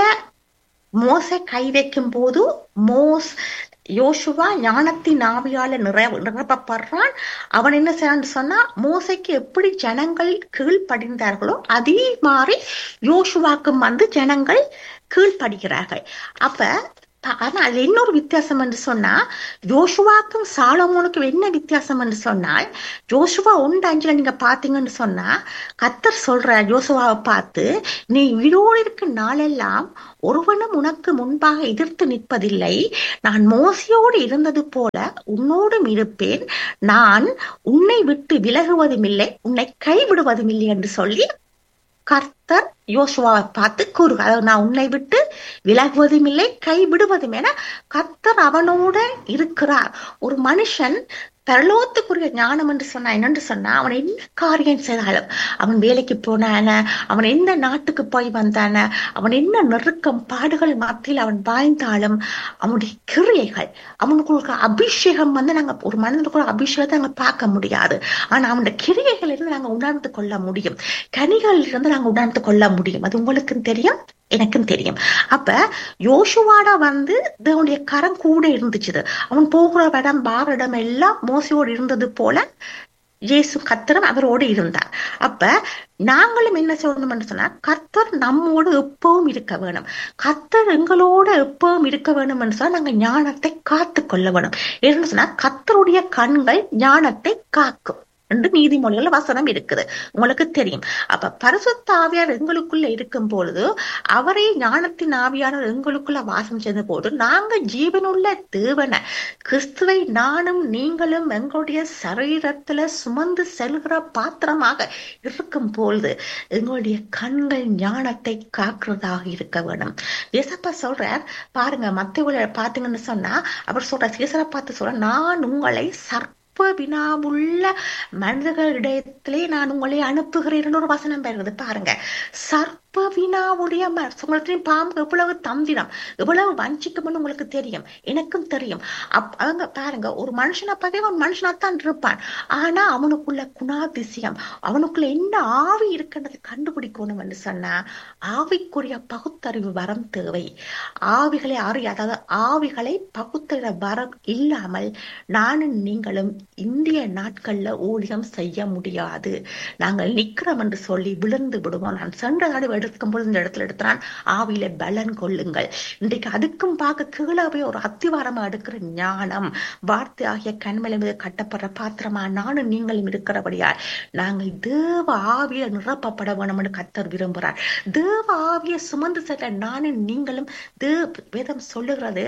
மோசை கை வைக்கும் போது மோஸ் யோசுவா ஞானத்தின் ஆவியால நிற நிரப்பப்படுறான் அவன் என்ன செய்யறான்னு சொன்னா மோசைக்கு எப்படி ஜனங்கள் கீழ்ப்படிந்தார்களோ அதே மாதிரி யோசுவாக்கும் வந்து ஜனங்கள் கீழ்ப்படுகிறார்கள் அப்ப ப- ஆனா அதுல இன்னொரு வித்தியாசம் என்று சொன்னா யோசுவாக்கும் சாலமோனுக்கும் என்ன வித்தியாசம் என்று சொன்னால் யோசுவா ஒன்று அஞ்சுல நீங்க பாத்தீங்கன்னு சொன்னா கத்தர் சொல்ற யோசுவாவை பார்த்து நீ உயிரோடு இருக்கும் நாளெல்லாம் ஒருவனும் உனக்கு முன்பாக எதிர்த்து நிற்பதில்லை நான் மோசையோடு இருந்தது போல உன்னோடும் இருப்பேன் நான் உன்னை விட்டு விலகுவதும் இல்லை உன்னை கைவிடுவதும் இல்லை என்று சொல்லி கர்த்தர் யோசுவாவை பார்த்து கூறு அதாவது நான் உன்னை விட்டு விலகுவதும் இல்லை கைவிடுவதும் என கர்த்தர் அவனோட இருக்கிறார் ஒரு மனுஷன் பரலோகத்துக்குரிய ஞானம் என்று சொன்னா என்னன்னு சொன்னா அவன் என்ன காரியம் செய்தாலும் அவன் வேலைக்கு போனான அவன் எந்த நாட்டுக்கு போய் வந்தான அவன் என்ன நெருக்கம் பாடுகள் மத்தியில் அவன் வாழ்ந்தாலும் அவனுடைய கிரியைகள் அவனுக்கு அபிஷேகம் வந்து நாங்க ஒரு மனிதனுக்கு அபிஷேகத்தை நாங்க பார்க்க முடியாது ஆனா அவனுடைய கிரியைகள் இருந்து நாங்க உணர்ந்து கொள்ள முடியும் கனிகள் இருந்து நாங்க உணர்ந்து கொள்ள முடியும் அது உங்களுக்கும் தெரியும் எனக்கும் தெரியும் அப்ப யோசுவாடா வந்து தேவனுடைய கரம் கூட இருந்துச்சு அவன் போகிற இடம் பார இடம் எல்லாம் மோசையோடு இருந்தது போல இயேசு கர்த்தரும் அவரோடு இருந்தார் அப்ப நாங்களும் என்ன சொல்லணும் என்று சொன்னா கர்த்தர் நம்மோடு எப்பவும் இருக்க வேணும் கர்த்தர் எங்களோட எப்பவும் இருக்க வேணும் என்று சொன்னா நாங்க ஞானத்தை காத்து கொள்ள வேணும் ஏன்னு சொன்னா கர்த்தருடைய கண்கள் ஞானத்தை காக்கும் என்று நீதிமொழிகள் வசனம் இருக்குது உங்களுக்கு தெரியும் அப்ப பரிசுத்த ஆவியார் எங்களுக்குள்ள இருக்கும் பொழுது அவரே ஞானத்தின் ஆவியானவர் எங்களுக்குள்ள வாசம் செய்த போது நாங்க ஜீவனுள்ள தேவனை கிறிஸ்துவை நானும் நீங்களும் எங்களுடைய சரீரத்துல சுமந்து செல்கிற பாத்திரமாக இருக்கும் பொழுது எங்களுடைய கண்கள் ஞானத்தை காக்கிறதாக இருக்க வேணும் ஏசப்பா சொல்றார் பாருங்க மத்திய பாத்தீங்கன்னு சொன்னா அவர் சொல்ற சீசரை பார்த்து சொல்ற நான் உங்களை சர்ப்ப வினாவுள்ள மனிதர்களிடத்திலே நான் உங்களை அனுப்புகிறேன் ஒரு வசனம் பெறுவது பாருங்க சர்ப்ப சர்ப்பவினாவுடைய ம- உங்களுக்கு பாம்பு எவ்வளவு தந்திரம் எவ்வளவு வஞ்சிக்கும்னு உங்களுக்கு தெரியும் எனக்கும் தெரியும் அப் அவங்க பாருங்க ஒரு மனுஷனை பார்க்க ஒரு மனுஷனாத்தான் இருப்பான் ஆனா அவனுக்குள்ள குணாதிசயம் அவனுக்குள்ள என்ன ஆவி இருக்குன்றதை கண்டுபிடிக்கணும் என்று சொன்னா ஆவிக்குரிய பகுத்தறிவு வரம் தேவை ஆவிகளை அறிய அதாவது ஆவிகளை பகுத்தறிற வரம் இல்லாமல் நானும் நீங்களும் இந்திய நாட்கள்ல ஊழியம் செய்ய முடியாது நாங்கள் நிக்கிறோம் என்று சொல்லி விழுந்து விடுவோம் நான் சென்ற தடவை எடுக்கும் பொழுது இந்த இடத்துல எடுத்தான் ஆவியில பலன் கொள்ளுங்கள் இன்றைக்கு அதுக்கும் பார்க்க கீழே போய் ஒரு அத்திவாரமா எடுக்கிற ஞானம் வார்த்தை ஆகிய கண்மலை மீது கட்டப்படுற பாத்திரமா நானும் நீங்களும் இருக்கிறபடியால் நாங்கள் தேவ ஆவிய நிரப்பப்பட வேணும் என்று கத்தர் விரும்புகிறார் தேவ ஆவியை சுமந்து செல்ல நானும் நீங்களும் தேவ வேதம் சொல்லுகிறது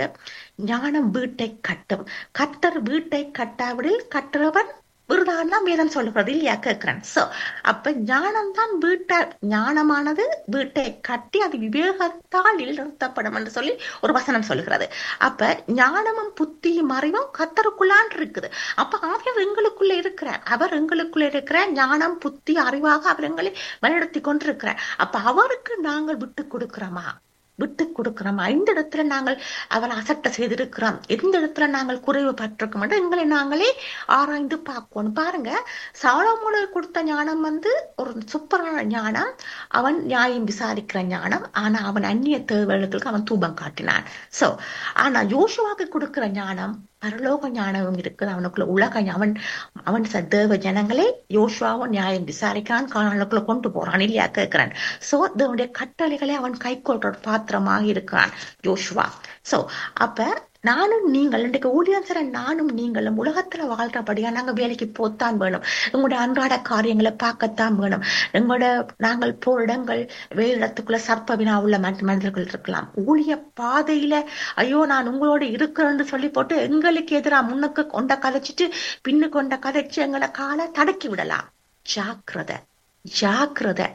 ஞானம் வீட்டை கட்டும் கத்தர் வீட்டை கட்டாவிடில் கட்டுறவன் விருதான் தான் வேதம் சொல்லுகிறது இல்லையா கேட்கிறேன் சோ அப்ப ஞானம் தான் வீட்டை ஞானமானது வீட்டை கட்டி அது விவேகத்தால் நிறுத்தப்படும் என்று சொல்லி ஒரு வசனம் சொல்லுகிறது அப்ப ஞானமும் புத்தியும் அறிவும் கத்தருக்குள்ளான் இருக்குது அப்ப ஆவியர் எங்களுக்குள்ள இருக்கிறார் அவர் எங்களுக்குள்ள இருக்கிற ஞானம் புத்தி அறிவாக அவர் எங்களை வழிநடத்தி கொண்டிருக்கிறார் அப்ப அவருக்கு நாங்கள் விட்டு கொடுக்கிறோமா விட்டு கொடுக்கிறோமா இந்த இடத்துல நாங்கள் அவரை அசட்ட செய்திருக்கிறோம் எந்த இடத்துல நாங்கள் குறைவு பட்டிருக்கோம் என்று எங்களை நாங்களே ஆராய்ந்து பார்க்கணும் பாருங்க சாலமோனுக்கு கொடுத்த ஞானம் வந்து ஒரு சூப்பரான ஞானம் அவன் நியாயம் விசாரிக்கிற ஞானம் ஆனா அவன் அந்நிய தேவைகளுக்கு அவன் தூபம் காட்டினான் சோ ஆனா யோசுவாக்கு கொடுக்கிற ஞானம் பரலோக ஞானமும் இருக்குது அவனுக்குள்ள உலக ஞா- அவன் அவன் ச- தேவ ஜனங்களே யோசுவாவும் நியாயம் விசாரிக்கிறான் காணலுக்குள்ள கொண்டு போறான் இல்லையா கேட்கிறான் சோ தேவனுடைய கட்டளைகளை அவன் கை கொள்ற பாத்திரமாக இருக்கிறான் யோசுவா சோ அப்ப நானும் நீங்கள் இன்றைக்கு ஊழியம் செய்ற நானும் நீங்களும் உலகத்துல வாழ்றபடியா நாங்க வேலைக்கு போத்தான் வேணும் உங்களுடைய அன்றாட காரியங்களை பார்க்கத்தான் வேணும் எங்களோட நாங்கள் போர் இடங்கள் வேறு இடத்துக்குள்ள சர்ப்ப வினா உள்ள மனித- மனிதர்கள் இருக்கலாம் ஊழிய பாதையில ஐயோ நான் உங்களோட இருக்கிறேன்னு சொல்லி போட்டு எங்களுக்கு எதிரா முன்னுக்கு கொண்ட கதைச்சிட்டு பின்னு கொண்ட கதைச்சு எங்களை காலை தடக்கி விடலாம் ஜாக்கிரதை ஜாக்கிரதை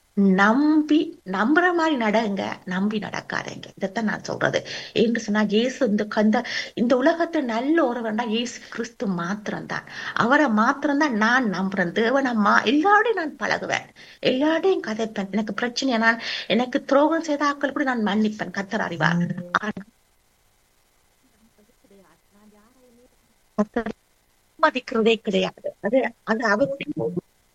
நம்பி நம்புற மாதிரி நடங்க நம்பி நடக்காதீங்க இதைத்தான் நான் சொல்றது என்று சொன்னா இயேசு இந்த கந்த இந்த உலகத்துல நல்ல ஒருவன்டா இயேசு கிறிஸ்து மாத்திரம்தான் அவரை மாத்திரம்தான் நான் நம்புறேன் தேவனை மா எல்லாரோடையும் நான் பழகுவேன் எல்லாரோடையும் கதைப்பேன் எனக்கு பிரச்சனை நான் எனக்கு துரோகம் செய்த ஆட்கள் கூட நான் மன்னிப்பேன் கத்தர் அறிவார் ஆனா கர்த்தர் மதிக்கிறதே கிடையாது அது அது அவருடைய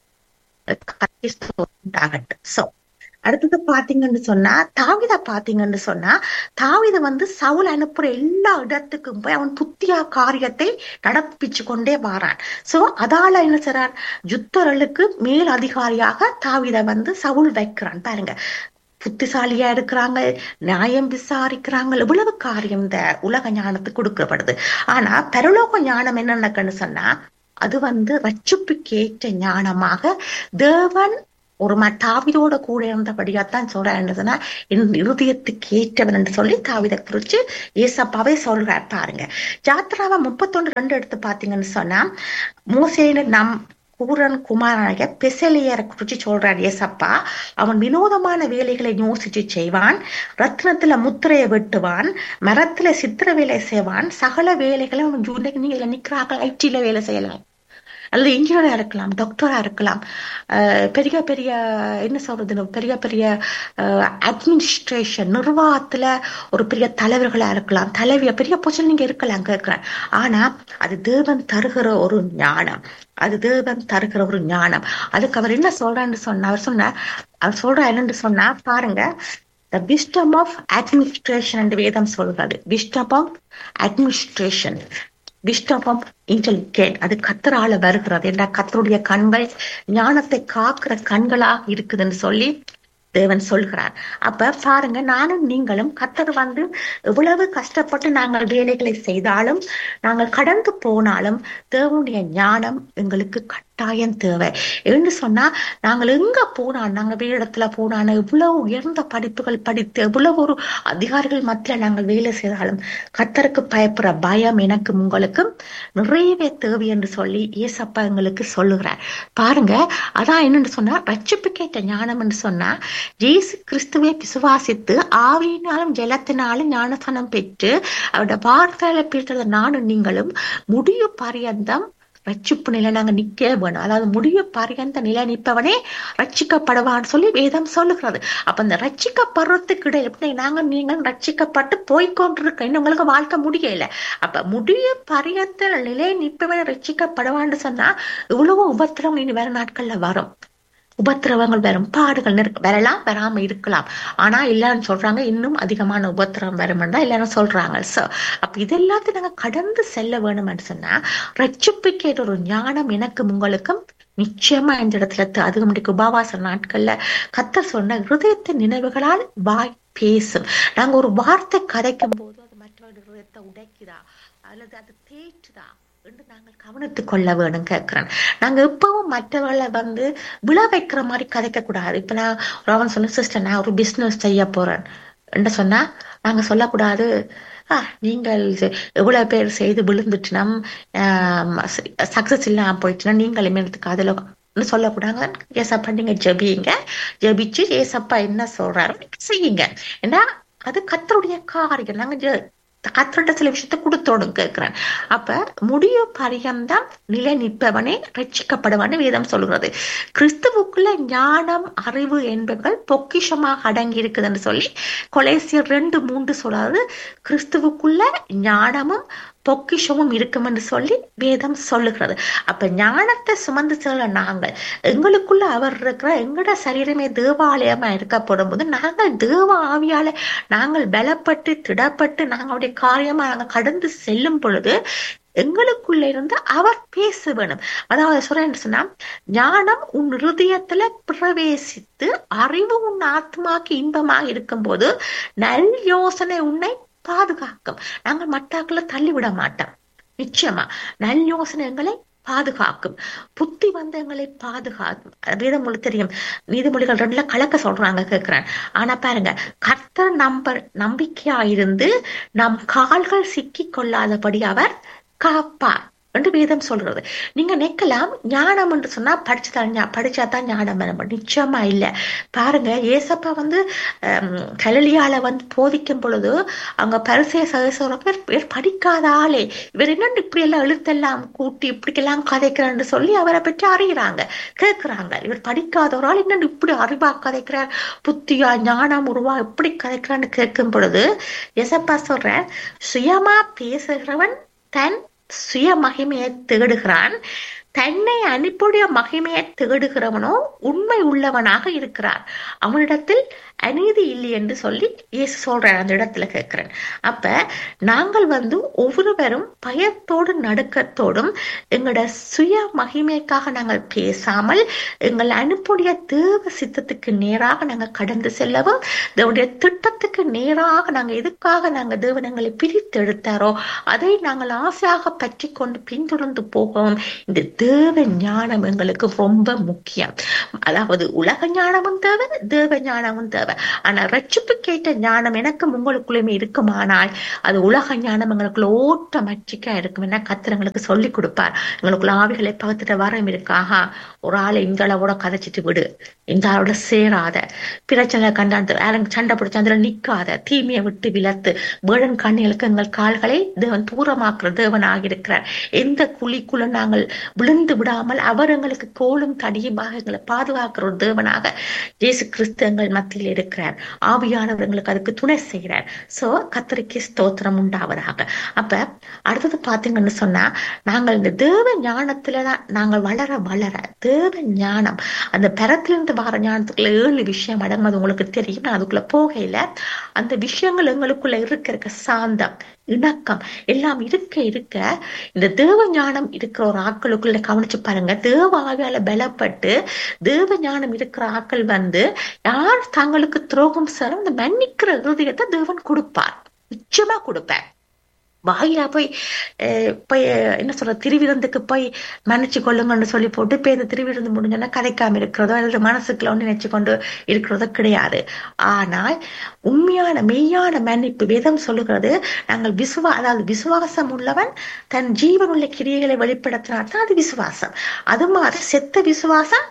உண்டாகட்டும் சோ அடுத்தது பாத்தீங்கன்னு சொன்னா தாவித பாத்தீங்கன்னு சொன்னா தாவித வந்து சவுல் அனுப்புற எல்லா இடத்துக்கும் போய் அவன் புத்தியா காரியத்தை நடப்பிச்சு கொண்டே வாரான் சோ அதால என்ன செய்றான் யுத்தர்களுக்கு மேல் அதிகாரியாக தாவித வந்து சவுல் வைக்கிறான் பாருங்க புத்திசாலியா இருக்கிறாங்க நியாயம் விசாரிக்கிறாங்க இவ்வளவு காரியம் இந்த உலக ஞானத்துக்கு கொடுக்கப்படுது ஆனா பரலோக ஞானம் என்ன நடக்குன்னு சொன்னா அது வந்து ரட்சிப்புக்கேற்ற ஞானமாக தேவன் ஒரு ம தாவிதோட கூட இருந்தபடியாத்தான் சொல்றேன் சொன்னா என் இருதயத்துக்கு ஏற்றவன் என்று சொல்லி தாவிதை குறிச்சு ஏசப்பாவே சொல்றார் பாருங்க ஜாத்ராவா முப்பத்தொன்று ரெண்டு எடுத்து பாத்தீங்கன்னு சொன்னா மோசேன நம் கூரன் குமாரனாக பெசலியரை குறிச்சு சொல்றார் ஏசப்பா அவன் வினோதமான வேலைகளை யோசிச்சு செய்வான் ரத்னத்துல முத்திரையை வெட்டுவான் மரத்துல சித்திர வேலை செய்வான் சகல வேலைகளை அவன் ஜூனியர் நீங்க நிக்கிறார்கள் ஐடில வேலை செய்யலாம் அல்லது இன்ஜினியரா இருக்கலாம் டாக்டரா இருக்கலாம் அஹ் பெரிய பெரிய என்ன சொல்றது பெரிய பெரிய அட்மினிஸ்ட்ரேஷன் நிர்வாகத்துல ஒரு பெரிய தலைவர்களா இருக்கலாம் தலைவிய பெரிய பொசிஷன் நீங்க இருக்கலாம் கேட்கிறேன் ஆனா அது தேவன் தருகிற ஒரு ஞானம் அது தேவன் தருகிற ஒரு ஞானம் அதுக்கு அவர் என்ன சொல்றான்னு சொன்ன அவர் சொன்ன அவர் சொல்ற என்னன்னு சொன்னா பாருங்க த விஸ்டம் ஆஃப் அட்மினிஸ்ட்ரேஷன் என்று வேதம் சொல்றது wisdom of administration wisdom of intellect அது கத்தரால வருகிறது என்ற கத்தருடைய கண்கள் ஞானத்தை காக்கிற கண்களா இருக்குதுன்னு சொல்லி தேவன் சொல்கிறார் அப்ப பாருங்க நானும் நீங்களும் கத்தர் வந்து எவ்வளவு கஷ்டப்பட்டு நாங்கள் வேலைகளை செய்தாலும் நாங்கள் கடந்து போனாலும் தேவனுடைய ஞானம் எங்களுக்கு கட்டாயம் தேவை என்று சொன்னா நாங்கள் எங்க போனா நாங்க வேறு இடத்துல போனான எவ்வளவு உயர்ந்த படிப்புகள் படித்து எவ்வளவு ஒரு அதிகாரிகள் மத்தியில நாங்கள் வேலை செய்தாலும் கத்தருக்கு பயப்படுற பயம் எனக்கு உங்களுக்கும் நிறையவே தேவை என்று சொல்லி ஏசப்பா எங்களுக்கு சொல்லுகிறார் பாருங்க அதான் என்னன்னு சொன்னா ரட்சிப்புக்கேற்ற ஞானம் என்று சொன்னா இயேசு கிறிஸ்துவை விசுவாசித்து ஆவியினாலும் ஜலத்தினாலும் ஞானஸ்தானம் பெற்று அவருடைய வார்த்தையில பெற்ற நானும் நீங்களும் முடிவு பரியந்தம் ரட்சிப்பு நிலை நாங்க நிக்க வேணும் அதாவது முடிவு பரியந்த நிலை நிற்பவனே ரட்சிக்கப்படுவான்னு சொல்லி வேதம் சொல்லுகிறது அப்ப இந்த ரட்சிக்கப்படுறதுக்கு இடையில எப்படி நாங்க நீங்கள் ரட்சிக்கப்பட்டு போய்கொண்டிருக்க இன்னும் உங்களுக்கு வாழ்க்கை முடியல அப்ப முடிவு பரியந்த நிலை நிற்பவனே ரட்சிக்கப்படுவான்னு சொன்னா இவ்வளவு உபத்திரம் இனி வேற நாட்கள்ல வரும் உபத்திரவங்கள் வரும் பாடுகள் நெருக்க- வரலாம் வராம இருக்கலாம் ஆனா எல்லாரும் சொல்றாங்க இன்னும் அதிகமான உபத்திரவம் வரும்னு தான் எல்லாரும் சொல்றாங்க சோ அப்ப இது எல்லாத்தையும் நாங்க கடந்து செல்ல வேணும்னு சொன்னா ரட்சிப்புக்கேற்ற ஒரு ஞானம் எனக்கும் உங்களுக்கும் நிச்சயமா இந்த இடத்துல த- அதுக்கு முன்னாடி உபவாச நாட்கள்ல கத்த சொன்ன இருதயத்தின் நினைவுகளால் வாய் பேசும் நாங்க ஒரு வார்த்தை கதைக்கும் போது அது மற்றவருடைய இருதயத்தை உடைக்குதா அல்லது அது தேய்ச்சுதா என்று நாங்கள் கவனித்துக் கொள்ள வேணும் கேட்கிறேன் நாங்க எப்பவும் மற்றவர்களை வந்து விழ வைக்கிற மாதிரி கதைக்க கூடாது இப்ப நான் ஒரு அவன் சொன்ன சிஸ்டர் நான் ஒரு பிசினஸ் செய்ய போறேன் என்று சொன்னா நாங்க சொல்லக்கூடாது ஆ நீங்கள் செ- எவ்வளவு பேர் செய்து விழுந்துட்டுனம் சக்சஸ் இல்லாம போயிட்டுனா நீங்கள் இமேனத்துக்கு அதுல ன்னு சொல்லக்கூடாது ஏசப்பா நீங்க ஜெபியுங்க ஜெபிச்சு ஏசப்பா என்ன சொல்றாரு நீங்க செய்யுங்க ஏன்னா அது கத்தருடைய காரியம் நாங்க ஜெ- கத்தர்கிட்ட சில விஷயத்த கொடுத்தோடும் கேட்கிறேன் அப்ப முடிவு பரியந்தம் நிலை நிற்பவனே ரட்சிக்கப்படுவான்னு வேதம் சொல்கிறது கிறிஸ்துவுக்குள்ள ஞானம் அறிவு என்பவர்கள் பொக்கிஷமாக அடங்கி இருக்குதுன்னு சொல்லி கொலேசியர் ரெண்டு மூன்று சொல்றாரு கிறிஸ்துவுக்குள்ள ஞானமும் பொக்கிஷமும் இருக்கும் என்று சொல்லி வேதம் சொல்லுகிறது அப்ப ஞானத்தை சுமந்து செல்ல நாங்கள் எங்களுக்குள்ள அவர் இருக்கிற எங்கட சரீரமே தேவாலயமா இருக்கப்படும் போது நாங்கள் தேவ ஆவியால நாங்கள் பலப்பட்டு திடப்பட்டு நாங்கள் அவருடைய காரியமா நாங்கள் கடந்து செல்லும் பொழுது எங்களுக்குள்ள இருந்து அவர் பேச வேணும் அதாவது சொல்றேன் சொன்னா ஞானம் உன் இருதயத்துல பிரவேசித்து அறிவு உன் ஆத்மாக்கு இன்பமாக இருக்கும்போது நல் யோசனை உன்னை பாதுகாக்கும் நாங்கள் மட்டாக்களை தள்ளிவிட மாட்டோம் நிச்சயமா நல் யோசனை எங்களை பாதுகாக்கும் புத்தி வந்து எங்களை பாதுகாக்கும் வேதம் மொழி தெரியும் நீதிமொழிகள் ரெண்டுல கலக்க சொல்றாங்க கேட்கிறேன் ஆனா பாருங்க கர்த்தர் நம்ப நம்பிக்கையா இருந்து நம் கால்கள் சிக்கி கொள்ளாதபடி அவர் காப்பார் என்று வேதம் சொல்றது நீங்க நிக்கலாம் ஞானம் என்று சொன்னா படிச்சுதான் ஞா- படிச்சாதான் ஞானம் வரும் நிச்சயமா இல்ல பாருங்க ஏசப்பா வந்து ஹம், கலிலியால வந்து போதிக்கும் பொழுது அங்க பரிசைய சகசோர பேர் பேர் படிக்காத ஆளே இவர் என்னன்னு இப்படி எல்லாம் எழுத்தெல்லாம் கூட்டி இப்படிக்கெல்லாம் கதைக்கிறான்னு சொல்லி அவரை பற்றி அறிகிறாங்க கேட்கிறாங்க இவர் படிக்காத ஒரு ஆள் என்னன்னு இப்படி அறிவா கதைக்கிறார் புத்தியா ஞானம் உருவா எப்படி கதைக்கிறான்னு கேட்கும் பொழுது எசப்பா சொல்றேன் சுயமா பேசுகிறவன் தன் சுய மகிமையை தேடுகிறான் தன்னை அனுப்புடைய மகிமையை தேடுகிறவனோ உண்மை உள்ளவனாக இருக்கிறான் அவனிடத்தில் அநீதி இல்லை என்று சொல்லி இயேசு சொல்றார் அந்த இடத்துல கேட்கிறேன் அப்ப நாங்கள் வந்து ஒவ்வொருவரும் பயத்தோடும் நடுக்கத்தோடும் எங்களோட சுய மகிமைக்காக நாங்கள் பேசாமல் எங்கள் அனுப்புடைய தேவ சித்தத்துக்கு நேராக நாங்கள் கடந்து செல்லவும் தேவனுடைய திட்டத்துக்கு நேராக நாங்க எதுக்காக நாங்க தேவன் எங்களை பிரித்து எடுத்தாரோ அதை நாங்கள் ஆசையாக பற்றி கொண்டு பின்தொடர்ந்து போகவும் இந்த தேவ ஞானம் எங்களுக்கு ரொம்ப முக்கியம் அதாவது உலக ஞானமும் தேவை தேவ ஞானமும் தேவை ஆனா ரட்சிப்பு கேட்ட ஞானம் எனக்கும் உங்களுக்குள்ளேயுமே இருக்குமானால் அது உலக ஞானம் எங்களுக்குள்ள ஓட்டமற்றிக்கா இருக்கும் என்ன கத்தர் எங்களுக்கு சொல்லி கொடுப்பார் எங்களுக்குள்ள ஆவிகளை பகுத்துட்டு வரம் இருக்காக ஒரு ஆளை இந்த அளவோட கதைச்சிட்டு விடு இந்த ஆளோட சேராத பிரச்சனை கண்டாந்து யாரும் சண்டை பிடிச்சா அதுல நிக்காத தீமையை விட்டு விலத்து வேடன் கண்ணிகளுக்கு எங்கள் கால்களை தேவன் தூரமாக்குற தேவன் ஆகியிருக்கிறார் எந்த குழிக்குள்ள நாங்கள் விழுந்து விடாமல் அவர் எங்களுக்கு கோலும் தடியுமாக எங்களை பாதுகாக்கிற ஒரு தேவனாக இயேசு கிறிஸ்து எங்கள் மத்தியில் இருக்கிறார் ஆவியானவர் எங்களுக்கு அதுக்கு துணை செய்கிறார் சோ கத்தரிக்கு ஸ்தோத்திரம் உண்டாவதாக அப்ப அடுத்தது பாத்தீங்கன்னு சொன்னா நாங்கள் இந்த தேவ ஞானத்துலதான் நாங்கள் வளர வளர தேவ ஞானம் அந்த பரத்திலிருந்து வர ஞானத்துக்குள்ள ஏழு விஷயம் அடங்கு அது உங்களுக்கு தெரியும் நான் அதுக்குள்ள போகையில அந்த விஷயங்கள் எங்களுக்குள்ள இருக்க இருக்க சாந்தம் இணக்கம் எல்லாம் இருக்க இருக்க இந்த தேவ ஞானம் இருக்கிற ஒரு ஆக்களுக்குள்ள கவனிச்சு பாருங்க தேவ ஆவியால பலப்பட்டு தேவ ஞானம் இருக்கிற ஆக்கள் வந்து யார் தங்களுக்கு துரோகம் செய்யறோம் அந்த மன்னிக்கிற இருதயத்தை தேவன் கொடுப்பார் நிச்சயமா கொடுப்பார் வாயிலா போய் அஹ், போய் என்ன சொல்ற திருவிருந்துக்கு போய் மன்னிச்சு கொள்ளுங்கன்னு சொல்லி போட்டு போய் இந்த திருவிருந்து முடிஞ்சோன்னா கதைக்காம இருக்கிறதோ அல்லது மனசுக்குள்ள ஒன்று நினைச்சு கொண்டு இருக்கிறதோ கிடையாது ஆனால் உண்மையான மெய்யான மன்னிப்பு வேதம் சொல்லுகிறது நாங்கள் விசுவா அதாவது விசுவாசம் உள்ளவன் தன் ஜீவன் உள்ள கிரியைகளை வெளிப்படுத்தினார் தான் அது விசுவாசம் அது மாதிரி செத்த விசுவாசம்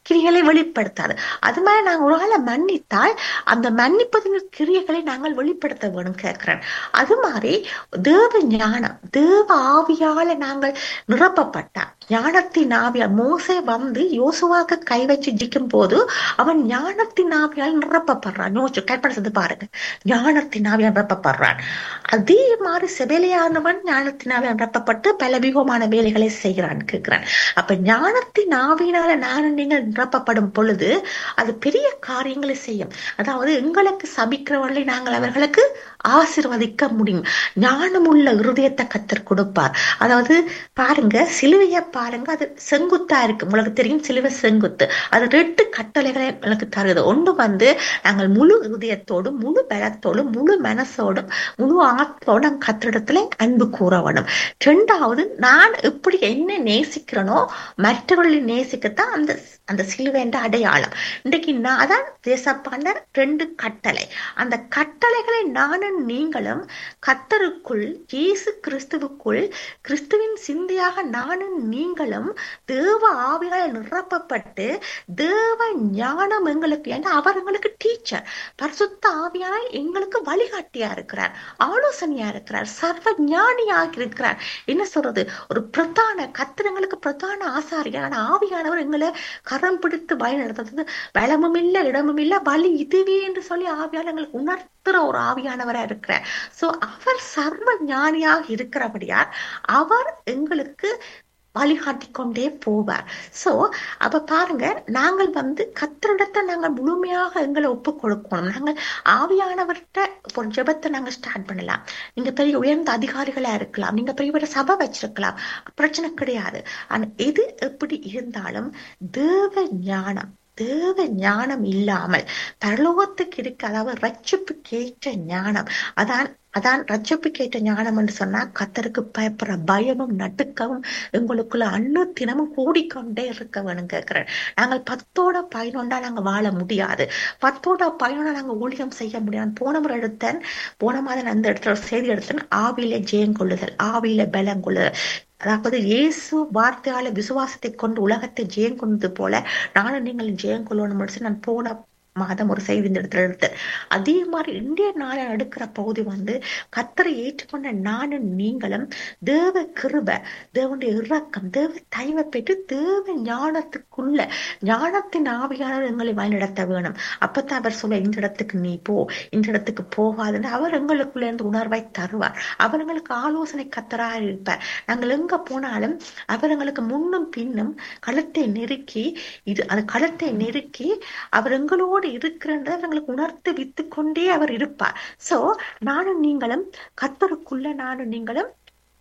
கிரிகளை வெளிப்படுத்தாது அது மாதிரி நாங்க ஒரு ஆளை மன்னித்தால் அந்த மன்னிப்பதின் கிரியைகளை நாங்கள் வெளிப்படுத்த வேணும் கேட்கிறேன் அது மாதிரி தேவ ஞானம் தேவ ஆவியால நாங்கள் நிரப்பப்பட்டார் ஞானத்தின் ஆவியால் மோசே வந்து யோசுவாக்கு கை வச்சு ஜிக்கும் போது அவன் ஞானத்தின் ஆவியால் நிரப்பப்படுறான் யோசிச்சு கற்பனை செய்து பாருங்க ஞானத்தின் ஆவியால் நிரப்பப்படுறான் அதே மாதிரி செபேலியானவன் ஞானத்தின் ஆவியால் நிரப்பப்பட்டு பல விகமான வேலைகளை செய்கிறான் கேட்கிறான் அப்ப ஞானத்தின் ஆவியினால நானும் நீங்கள் நிரப்பப்படும் பொழுது அது பெரிய காரியங்களை செய்யும் அதாவது எங்களுக்கு சபிக்கிறவர்களை நாங்கள் அவர்களுக்கு ஆசிர்வதிக்க முடியும் ஞானமுள்ள இருதயத்தை கத்தர் கொடுப்பார் அதாவது பாருங்க சிலுவைய பாருங்க அது செங்குத்தா இருக்கு உங்களுக்கு தெரியும் சிலுவை செங்குத்து அது ரெண்டு கட்டளைகளை எனக்கு தருது ஒன்று வந்து நாங்கள் முழு இருதயத்தோடும் முழு பலத்தோடும் முழு மனசோடும் முழு ஆத்மோடும் கத்திரிடத்துல அன்பு கூற வேணும் ரெண்டாவது நான் எப்படி என்ன நேசிக்கிறேனோ மற்றவர்களை நேசிக்கத்தான் அந்த அந்த சிலுவைன்ற அடையாளம் இன்றைக்கு நான் அதான் தேசப்பாண்ட ரெண்டு கட்டளை அந்த கட்டளைகளை நானும் நீங்களும் கத்தருக்குள் இயேசு கிறிஸ்துவுக்குள் கிறிஸ்துவின் சிந்தையாக நானும் நீங்களும் தேவ ஆவியால் நிரப்பப்பட்டு தேவ ஞானம் எங்களுக்கு ஏன்னா அவர் எங்களுக்கு டீச்சர் பரிசுத்த ஆவியானால் எங்களுக்கு வழிகாட்டியா இருக்கிறார் ஆலோசனையா இருக்கிறார் சர்வ ஞானியாக இருக்கிறார் என்ன சொல்றது ஒரு பிரதான கத்திரங்களுக்கு பிரதான ஆசாரியான ஆவியானவர் எங்களை கரம் பிடித்து வழி நடத்துறது பலமும் இல்லை இடமும் இல்லை வழி இதுவே என்று சொல்லி ஆவியால் எங்களுக்கு உணர்த்துற ஒரு ஆவியானவரா இருக்கிறார் சோ அவர் சர்வ ஞானியாக இருக்கிறபடியால் அவர் எங்களுக்கு வழிகாட்டி கொண்டே போவார் சோ அப்ப பாருங்க நாங்கள் வந்து கத்தரிடத்தை நாங்கள் முழுமையாக எங்களை ஒப்பு கொடுக்கணும் நாங்கள் ஆவியானவர்கிட்ட ஒரு ஜெபத்தை நாங்க ஸ்டார்ட் பண்ணலாம் நீங்க பெரிய உயர்ந்த அதிகாரிகளா இருக்கலாம் நீங்க பெரிய பெரிய சபை வச்சிருக்கலாம் பிரச்சனை கிடையாது ஆனா எது எப்படி இருந்தாலும் தேவ ஞானம் தேவ ஞானம் இல்லாமல் பரலோகத்துக்கு இருக்க அதாவது ரட்சிப்புக்கு ஏற்ற ஞானம் அதான் அதான் ரட்சிப்புக்கேற்ற ஞானம் என்று சொன்னா கத்தருக்கு பயப்படுற பயமும் நடுக்கமும் எங்களுக்குள்ள அண்ணு தினமும் கூடிக்கொண்டே இருக்க வேணும் கேட்கிறேன் நாங்கள் பத்தோட பதினொன்றா நாங்க வாழ முடியாது பத்தோட பதினொன்றா நாங்க ஊழியம் செய்ய முடியாது போன முறை எடுத்தேன் போன மாதம் அந்த இடத்துல ஒரு செய்தி எடுத்தேன் ஆவியில ஜெயம் கொள்ளுதல் ஆவியில பலம் கொள்ளுதல் அதாவது இயேசு வார்த்தையால விசுவாசத்தை கொண்டு உலகத்தை ஜெயம் கொண்டது போல நானும் நீங்கள் ஜெயம் கொள்ளணும் நான் போன மாதம் ஒரு செய்தி இந்த இடத்துல எடுத்தேன் அதே மாதிரி இந்திய நாளை எடுக்கிற பகுதி வந்து கத்தரை ஏற்றுக்கொண்ட நானும் நீங்களும் தேவ கிருப தேவனுடைய இறக்கம் தேவ தயவை பெற்று தேவ ஞானத்துக்குள்ள ஞானத்தின் ஆவியாளர் எங்களை வழிநடத்த வேணும் அப்பதான் அவர் சொல்ல இந்த இடத்துக்கு நீ போ இந்த இடத்துக்கு போகாதுன்னு அவர் எங்களுக்குள்ள இருந்து உணர்வை தருவார் அவர் எங்களுக்கு ஆலோசனை கத்தரா இருப்பார் நாங்கள் எங்க போனாலும் அவர் எங்களுக்கு முன்னும் பின்னும் களத்தை நெருக்கி இது அது களத்தை நெருக்கி அவர் எங்களோடு இருக்கிறன்றதை எங்களுக்கு உணர்த்து வித்து கொண்டே அவர் இருப்பார் சோ நானும் நீங்களும் கத்தருக்குள்ள நானும் நீங்களும்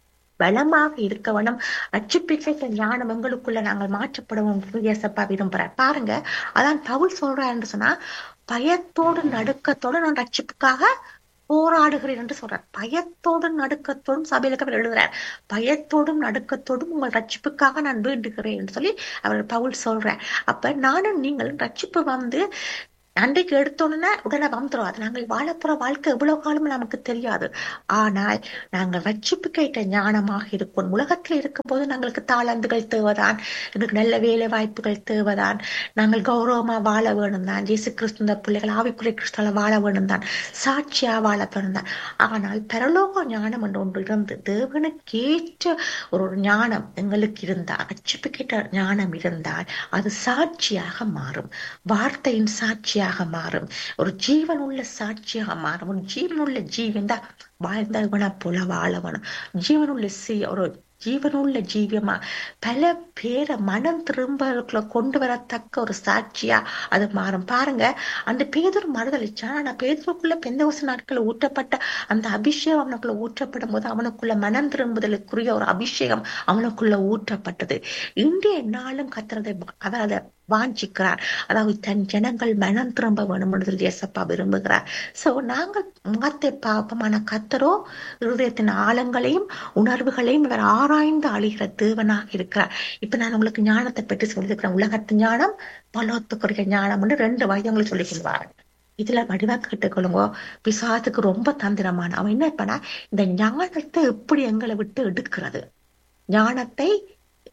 பலமாக இருக்க வேணும் ரட்சிப்பிக்க ஞானம் எங்களுக்குள்ள நாங்கள் மாற்றப்படவும் இயேசப்பா விரும்புறார் பாருங்க அதான் பவுல் சொல்றாருன்னு சொன்னா பயத்தோடு நடுக்கத்தோடு நான் ரட்சிப்புக்காக போராடுகிறேன் என்று சொல்றார் பயத்தோடும் நடுக்கத்தோடும் சபையில அவர் எழுதுறார் பயத்தோடும் நடுக்கத்தோடும் உங்கள் ரட்சிப்புக்காக நான் வேண்டுகிறேன் என்று சொல்லி அவர் பவுல் சொல்றார் அப்ப நானும் நீங்களும் ரட்சிப்பு வந்து அன்றைக்கு எடுத்தோன்னா உடனே வந்துடும் அது நாங்கள் வாழப்புற வாழ்க்கை எவ்வளவு காலம் நமக்கு தெரியாது ஆனால் நாங்கள் ரட்சிப்பு கேட்ட ஞானமாக இருக்கும் உலகத்துல இருக்கும்போது நாங்களுக்கு தாளந்துகள் தேவைதான் எங்களுக்கு நல்ல வேலை வாய்ப்புகள் தேவைதான் நாங்கள் கௌரவமா வாழ வேணும் தான் ஜேசு கிறிஸ்துவ பிள்ளைகள் ஆவிக்குறை கிறிஸ்துவ வாழ வேணும் தான் சாட்சியா வாழ வேணும் தான் ஆனால் பரலோக ஞானம் என்று ஒன்று இருந்து தேவனுக்கேற்ற ஒரு ஞானம் எங்களுக்கு இருந்தால் ரட்சிப்பு கேட்ட ஞானம் இருந்தால் அது சாட்சியாக மாறும் வார்த்தையின் சாட்சியாக சாட்சியாக மாறும் ஒரு ஜீவன் உள்ள சாட்சியாக மாறும் ஒரு ஜீவன் உள்ள ஜீவன் தான் வாழ்ந்தவனா போல வாழவனும் ஜீவன் உள்ள சி ஒரு ஜீவனுள்ள ஜீவியமா பல பேரை மனம் திரும்ப கொண்டு வரத்தக்க ஒரு சாட்சியா அது மாறும் பாருங்க அந்த பேதர் மறுதளிச்சா ஆனா பேதருக்குள்ள பெந்தவச நாட்கள் ஊற்றப்பட்ட அந்த அபிஷேகம் அவனுக்குள்ள ஊற்றப்படும் போது அவனுக்குள்ள மனம் திரும்புதலுக்குரிய ஒரு அபிஷேகம் அவனுக்குள்ள ஊற்றப்பட்டது இன்றைய நாளும் கத்துறதை அவர் அதை வாஞ்சிக்கிறார் அதாவது தன் ஜனங்கள் மனம் திரும்ப வேணும் என்று இயேசப்பா விரும்புகிறார் சோ நாங்கள் முகத்தை பாப்பமான கத்தரோ இருதயத்தின் ஆழங்களையும் உணர்வுகளையும் இவர் ஆராய்ந்து அழிகிற தேவனாக இருக்கிறார் இப்ப நான் உங்களுக்கு ஞானத்தை பற்றி சொல்லியிருக்கிறேன் உலகத்து ஞானம் பலோத்துக்குரிய ஞானம் என்று ரெண்டு வயதங்களை சொல்லிக் கொள்வார்கள் இதுல வடிவா கேட்டுக்கொள்ளுங்க பிசாத்துக்கு ரொம்ப தந்திரமான அவன் என்ன பண்ணா இந்த ஞானத்தை எப்படி எங்களை விட்டு எடுக்கிறது ஞானத்தை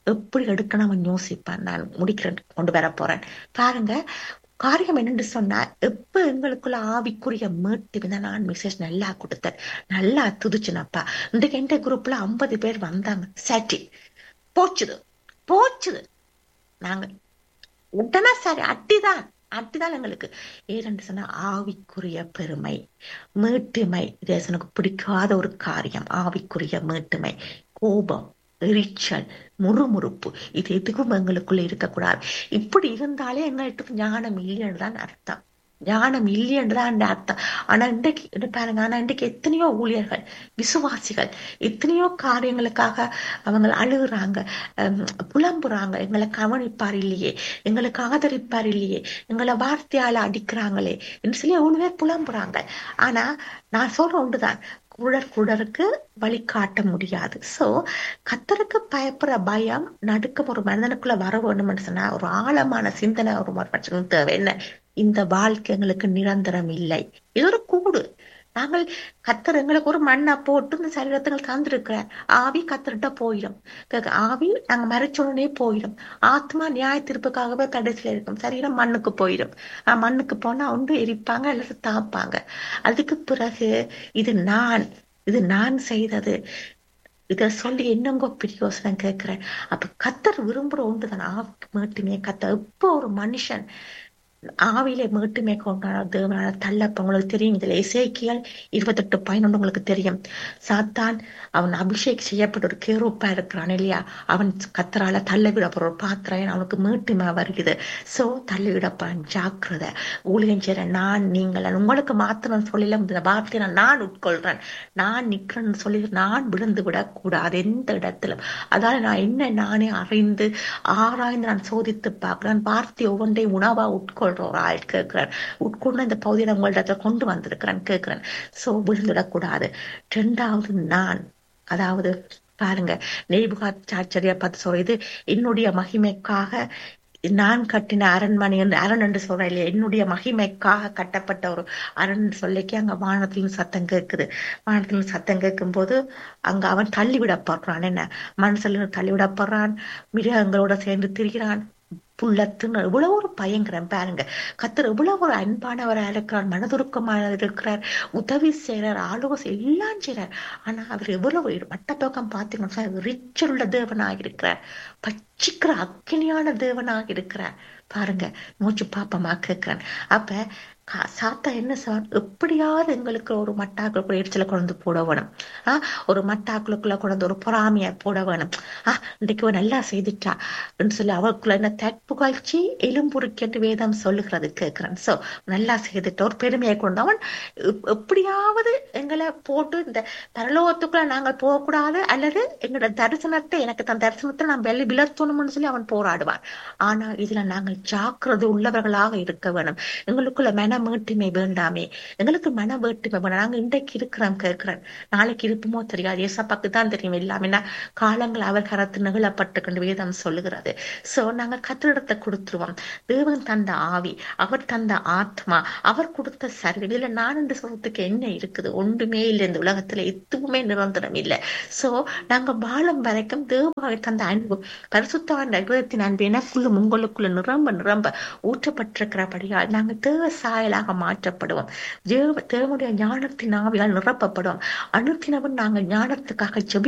எப்படி எடுக்கணும் அவன் யோசிப்பான் நான் முடிக்கிறேன் கொண்டு வர போறேன் பாருங்க காரியம் என்னன்னு சொன்னா எப்ப எங்களுக்குள்ள ஆவிக்குரிய மீட்டு தான் நான் மெசேஜ் நல்லா கொடுத்தேன் நல்லா துதிச்சுனப்பா இன்றைக்கு எந்த குரூப்ல ஐம்பது பேர் வந்தாங்க சாட்டி போச்சுது போச்சுது நாங்க உடனே சரி அட்டிதான் அட்டிதான் எங்களுக்கு ஏன்னு சொன்னா ஆவிக்குரிய பெருமை மீட்டுமை தேசனுக்கு பிடிக்காத ஒரு காரியம் ஆவிக்குரிய மீட்டுமை கோபம் எரிச்சல் முறுமுறுப்பு இது எதுவும் எங்களுக்குள்ள இருக்கக்கூடாது இப்படி இருந்தாலே எங்களுக்கு ஞானம் இல்லைன்னு தான் அர்த்தம் ஞானம் இல்லைன்னு தான் அந்த அர்த்தம் ஆனா இன்றைக்கு இது பாருங்க ஆனா இன்றைக்கு எத்தனையோ ஊழியர்கள் விசுவாசிகள் எத்தனையோ காரியங்களுக்காக அவங்க அழுகுறாங்க ஹம், புலம்புறாங்க எங்களை கவனிப்பார் இல்லையே எங்களுக்கு ஆதரிப்பார் இல்லையே எங்களை வார்த்தையால அடிக்கிறாங்களே என்று சொல்லி எவ்வளவு பேர் புலம்புறாங்க ஆனா நான் சொல்ற ஒன்றுதான் குடர் குடருக்கு வழிகாட்ட முடியாது சோ கத்தருக்கு பயப்படுற பயம் நடுக்கம் ஒரு மனிதனுக்குள்ள வர வேணும்னு சொன்னா ஒரு ஆழமான சிந்தனை ஒரு மனுஷனுக்கு தேவை என்ன இந்த வாழ்க்கை எங்களுக்கு நிரந்தரம் இல்லை இது ஒரு கூடு நாங்கள் கத்தர் எங்களுக்கு ஒரு மண்ணை போட்டு இந்த சரீரத்துகள் தந்திருக்கிறார் ஆவி கத்தர்கிட்ட போயிடும் கேக்க- ஆவி நாங்க மறைச்ச உடனே போயிடும் ஆத்மா நியாய தீர்ப்புக்காகவே கடைசியில இருக்கும் சரீரம் மண்ணுக்கு போயிடும் ஆஹ் மண்ணுக்கு போனா ஒன்று எரிப்பாங்க அல்லது தாப்பாங்க அதுக்கு பிறகு இது நான் இது நான் செய்தது இத சொல்லி என்னங்கோ பிரியோசனம் கேட்கிறேன் அப்ப கத்தர் விரும்புற ஒன்றுதான் ஆவிக்கு மட்டுமே கத்தர் எப்போ ஒரு மனுஷன் ஆவியிலே மட்டுமே கொண்டாட தேவனால தள்ளப்ப உங்களுக்கு தெரியும் இதுல இசைக்கியல் இருபத்தெட்டு பதினொன்று உங்களுக்கு தெரியும் சாத்தான் அவன் அபிஷேக் செய்யப்பட்ட ஒரு கேரூப்பா இருக்கிறான் இல்லையா அவன் கத்தரால தள்ளவிடப்படுற ஒரு பாத்திரம் அவனுக்கு மீட்டுமா வருகிறது சோ தள்ளிவிடப்பான் ஜாக்கிரதை ஊழியம் செய்ற நான் நீங்கள் உங்களுக்கு மாத்திரம் சொல்லல இந்த வார்த்தையை நான் உட்கொள்றேன் நான் நிக்கிறேன்னு சொல்லி நான் விழுந்து விடக்கூடாது எந்த இடத்திலும் அதால நான் என்ன நானே அறிந்து ஆராய்ந்து நான் சோதித்து பார்க்கிறேன் வார்த்தை ஒவ்வொன்றையும் உணவா உட்கொள்ற ஒரு ஆள் கேட்கிறேன் உட்கொண்டு இந்த பகுதியை உங்கள்ட்ட கொண்டு வந்திருக்கிறேன் கேட்கிறேன் சோ விழுந்துடக்கூடாது ரெண்டாவது நான் அதாவது பாருங்க நேபுகாச்சாரியா பார்த்து சொல்ற இது என்னுடைய மகிமைக்காக நான் கட்டின அரண்மனை என்று அரண் என்று சொல்றேன் இல்லையா என்னுடைய மகிமைக்காக கட்டப்பட்ட ஒரு அரண் சொல்லிக்கு அங்க வானத்திலும் சத்தம் கேட்குது வானத்திலும் சத்தம் கேட்கும் போது அங்க அவன் தள்ளிவிடப்படுறான் என்ன மனசுல தள்ளிவிடப்படுறான் மிருகங்களோட சேர்ந்து திரிகிறான் புள்ளத்துன்னு எவ்வளவு ஒரு பயங்கரம் பாருங்க கத்தர் எவ்வளவு ஒரு அன்பானவரா இருக்கிறார் மனதுருக்கமான இருக்கிறார் உதவி செய்யறார் ஆலோசனை எல்லாம் செய்யறார் ஆனா அவர் எவ்வளவு மட்டப்பக்கம் பார்த்தீங்கன்னா ரிச்சர் உள்ள தேவனாக இருக்கிறார் பச்சிக்கிற அக்கினியான தேவனாக இருக்கிறார் பாருங்க மூச்சு பாப்பமா கேட்கிறேன் அப்ப கா- சாத்தா என்ன சார் எப்படியாவது எங்களுக்கு ஒரு மட்டாக்களுக்குள்ள எரிச்சலை கொண்டு போட வேணும் ஆஹ் ஒரு மட்டாக்களுக்குள்ள கொண்டு ஒரு பொறாமைய போட வேணும் ஆஹ் இன்றைக்கு அவ நல்லா செய்துட்டா என்று சொல்லி அவளுக்குள்ள என்ன தற்புகழ்ச்சி எலும்புருக்கு என்று வேதம் சொல்லுகிறது கேட்கிறேன் சோ நல்லா செய்துட்ட ஒரு பெருமையை கொண்டு அவன் எப்- எப்படியாவது எங்களை போட்டு இந்த பரலோகத்துக்குள்ள நாங்கள் போகக்கூடாது அல்லது எங்களோட தரிசனத்தை எனக்கு தன் தரிசனத்தை நான் வெளி விளர்த்தணும்னு சொல்லி அவன் போராடுவான் ஆனா இதுல நாங்கள் ஜாக்கிரதை உள்ளவர்களாக இருக்க வேணும் எங்களுக்குள்ள மன மீட்டுமை வேண்டாமே எங்களுக்கு மன வேட்டுமை வேணும் நாங்க இன்றைக்கு இருக்கிறோம் கேட்கிறேன் நாளைக்கு இருப்போமோ தெரியாது ஏசப்பாக்கு தான் தெரியும் எல்லாமே நான் காலங்கள் அவர் கரத்து நிகழப்பட்டு வேதம் சொல்லுகிறது சோ நாங்க கத்திரிடத்தை கொடுத்துருவோம் தேவன் தந்த ஆவி அவர் தந்த ஆத்மா அவர் கொடுத்த சரீரம் இதுல நான் என்று சொல்றதுக்கு என்ன இருக்குது ஒன்றுமே இல்லை இந்த உலகத்துல எதுவுமே நிரந்தரம் இல்லை சோ நாங்க வாழும் வரைக்கும் தேவாவை தந்த அன்பு பரிசுத்தவான் அற்புதத்தின் அன்பு எனக்குள்ளும் உங்களுக்குள்ள நிரம்ப நிரம்ப ஊற்றப்பட்டிருக்கிறபடியால் நாங்க தேவ சாயலாக மாற்றப்படுவோம் தேவ தேவனுடைய ஞானத்தின் ஆவியால் நிரப்பப்படுவோம் அனுத்தினவன் நாங்கள் ஞானத்துக்காக ஜெபி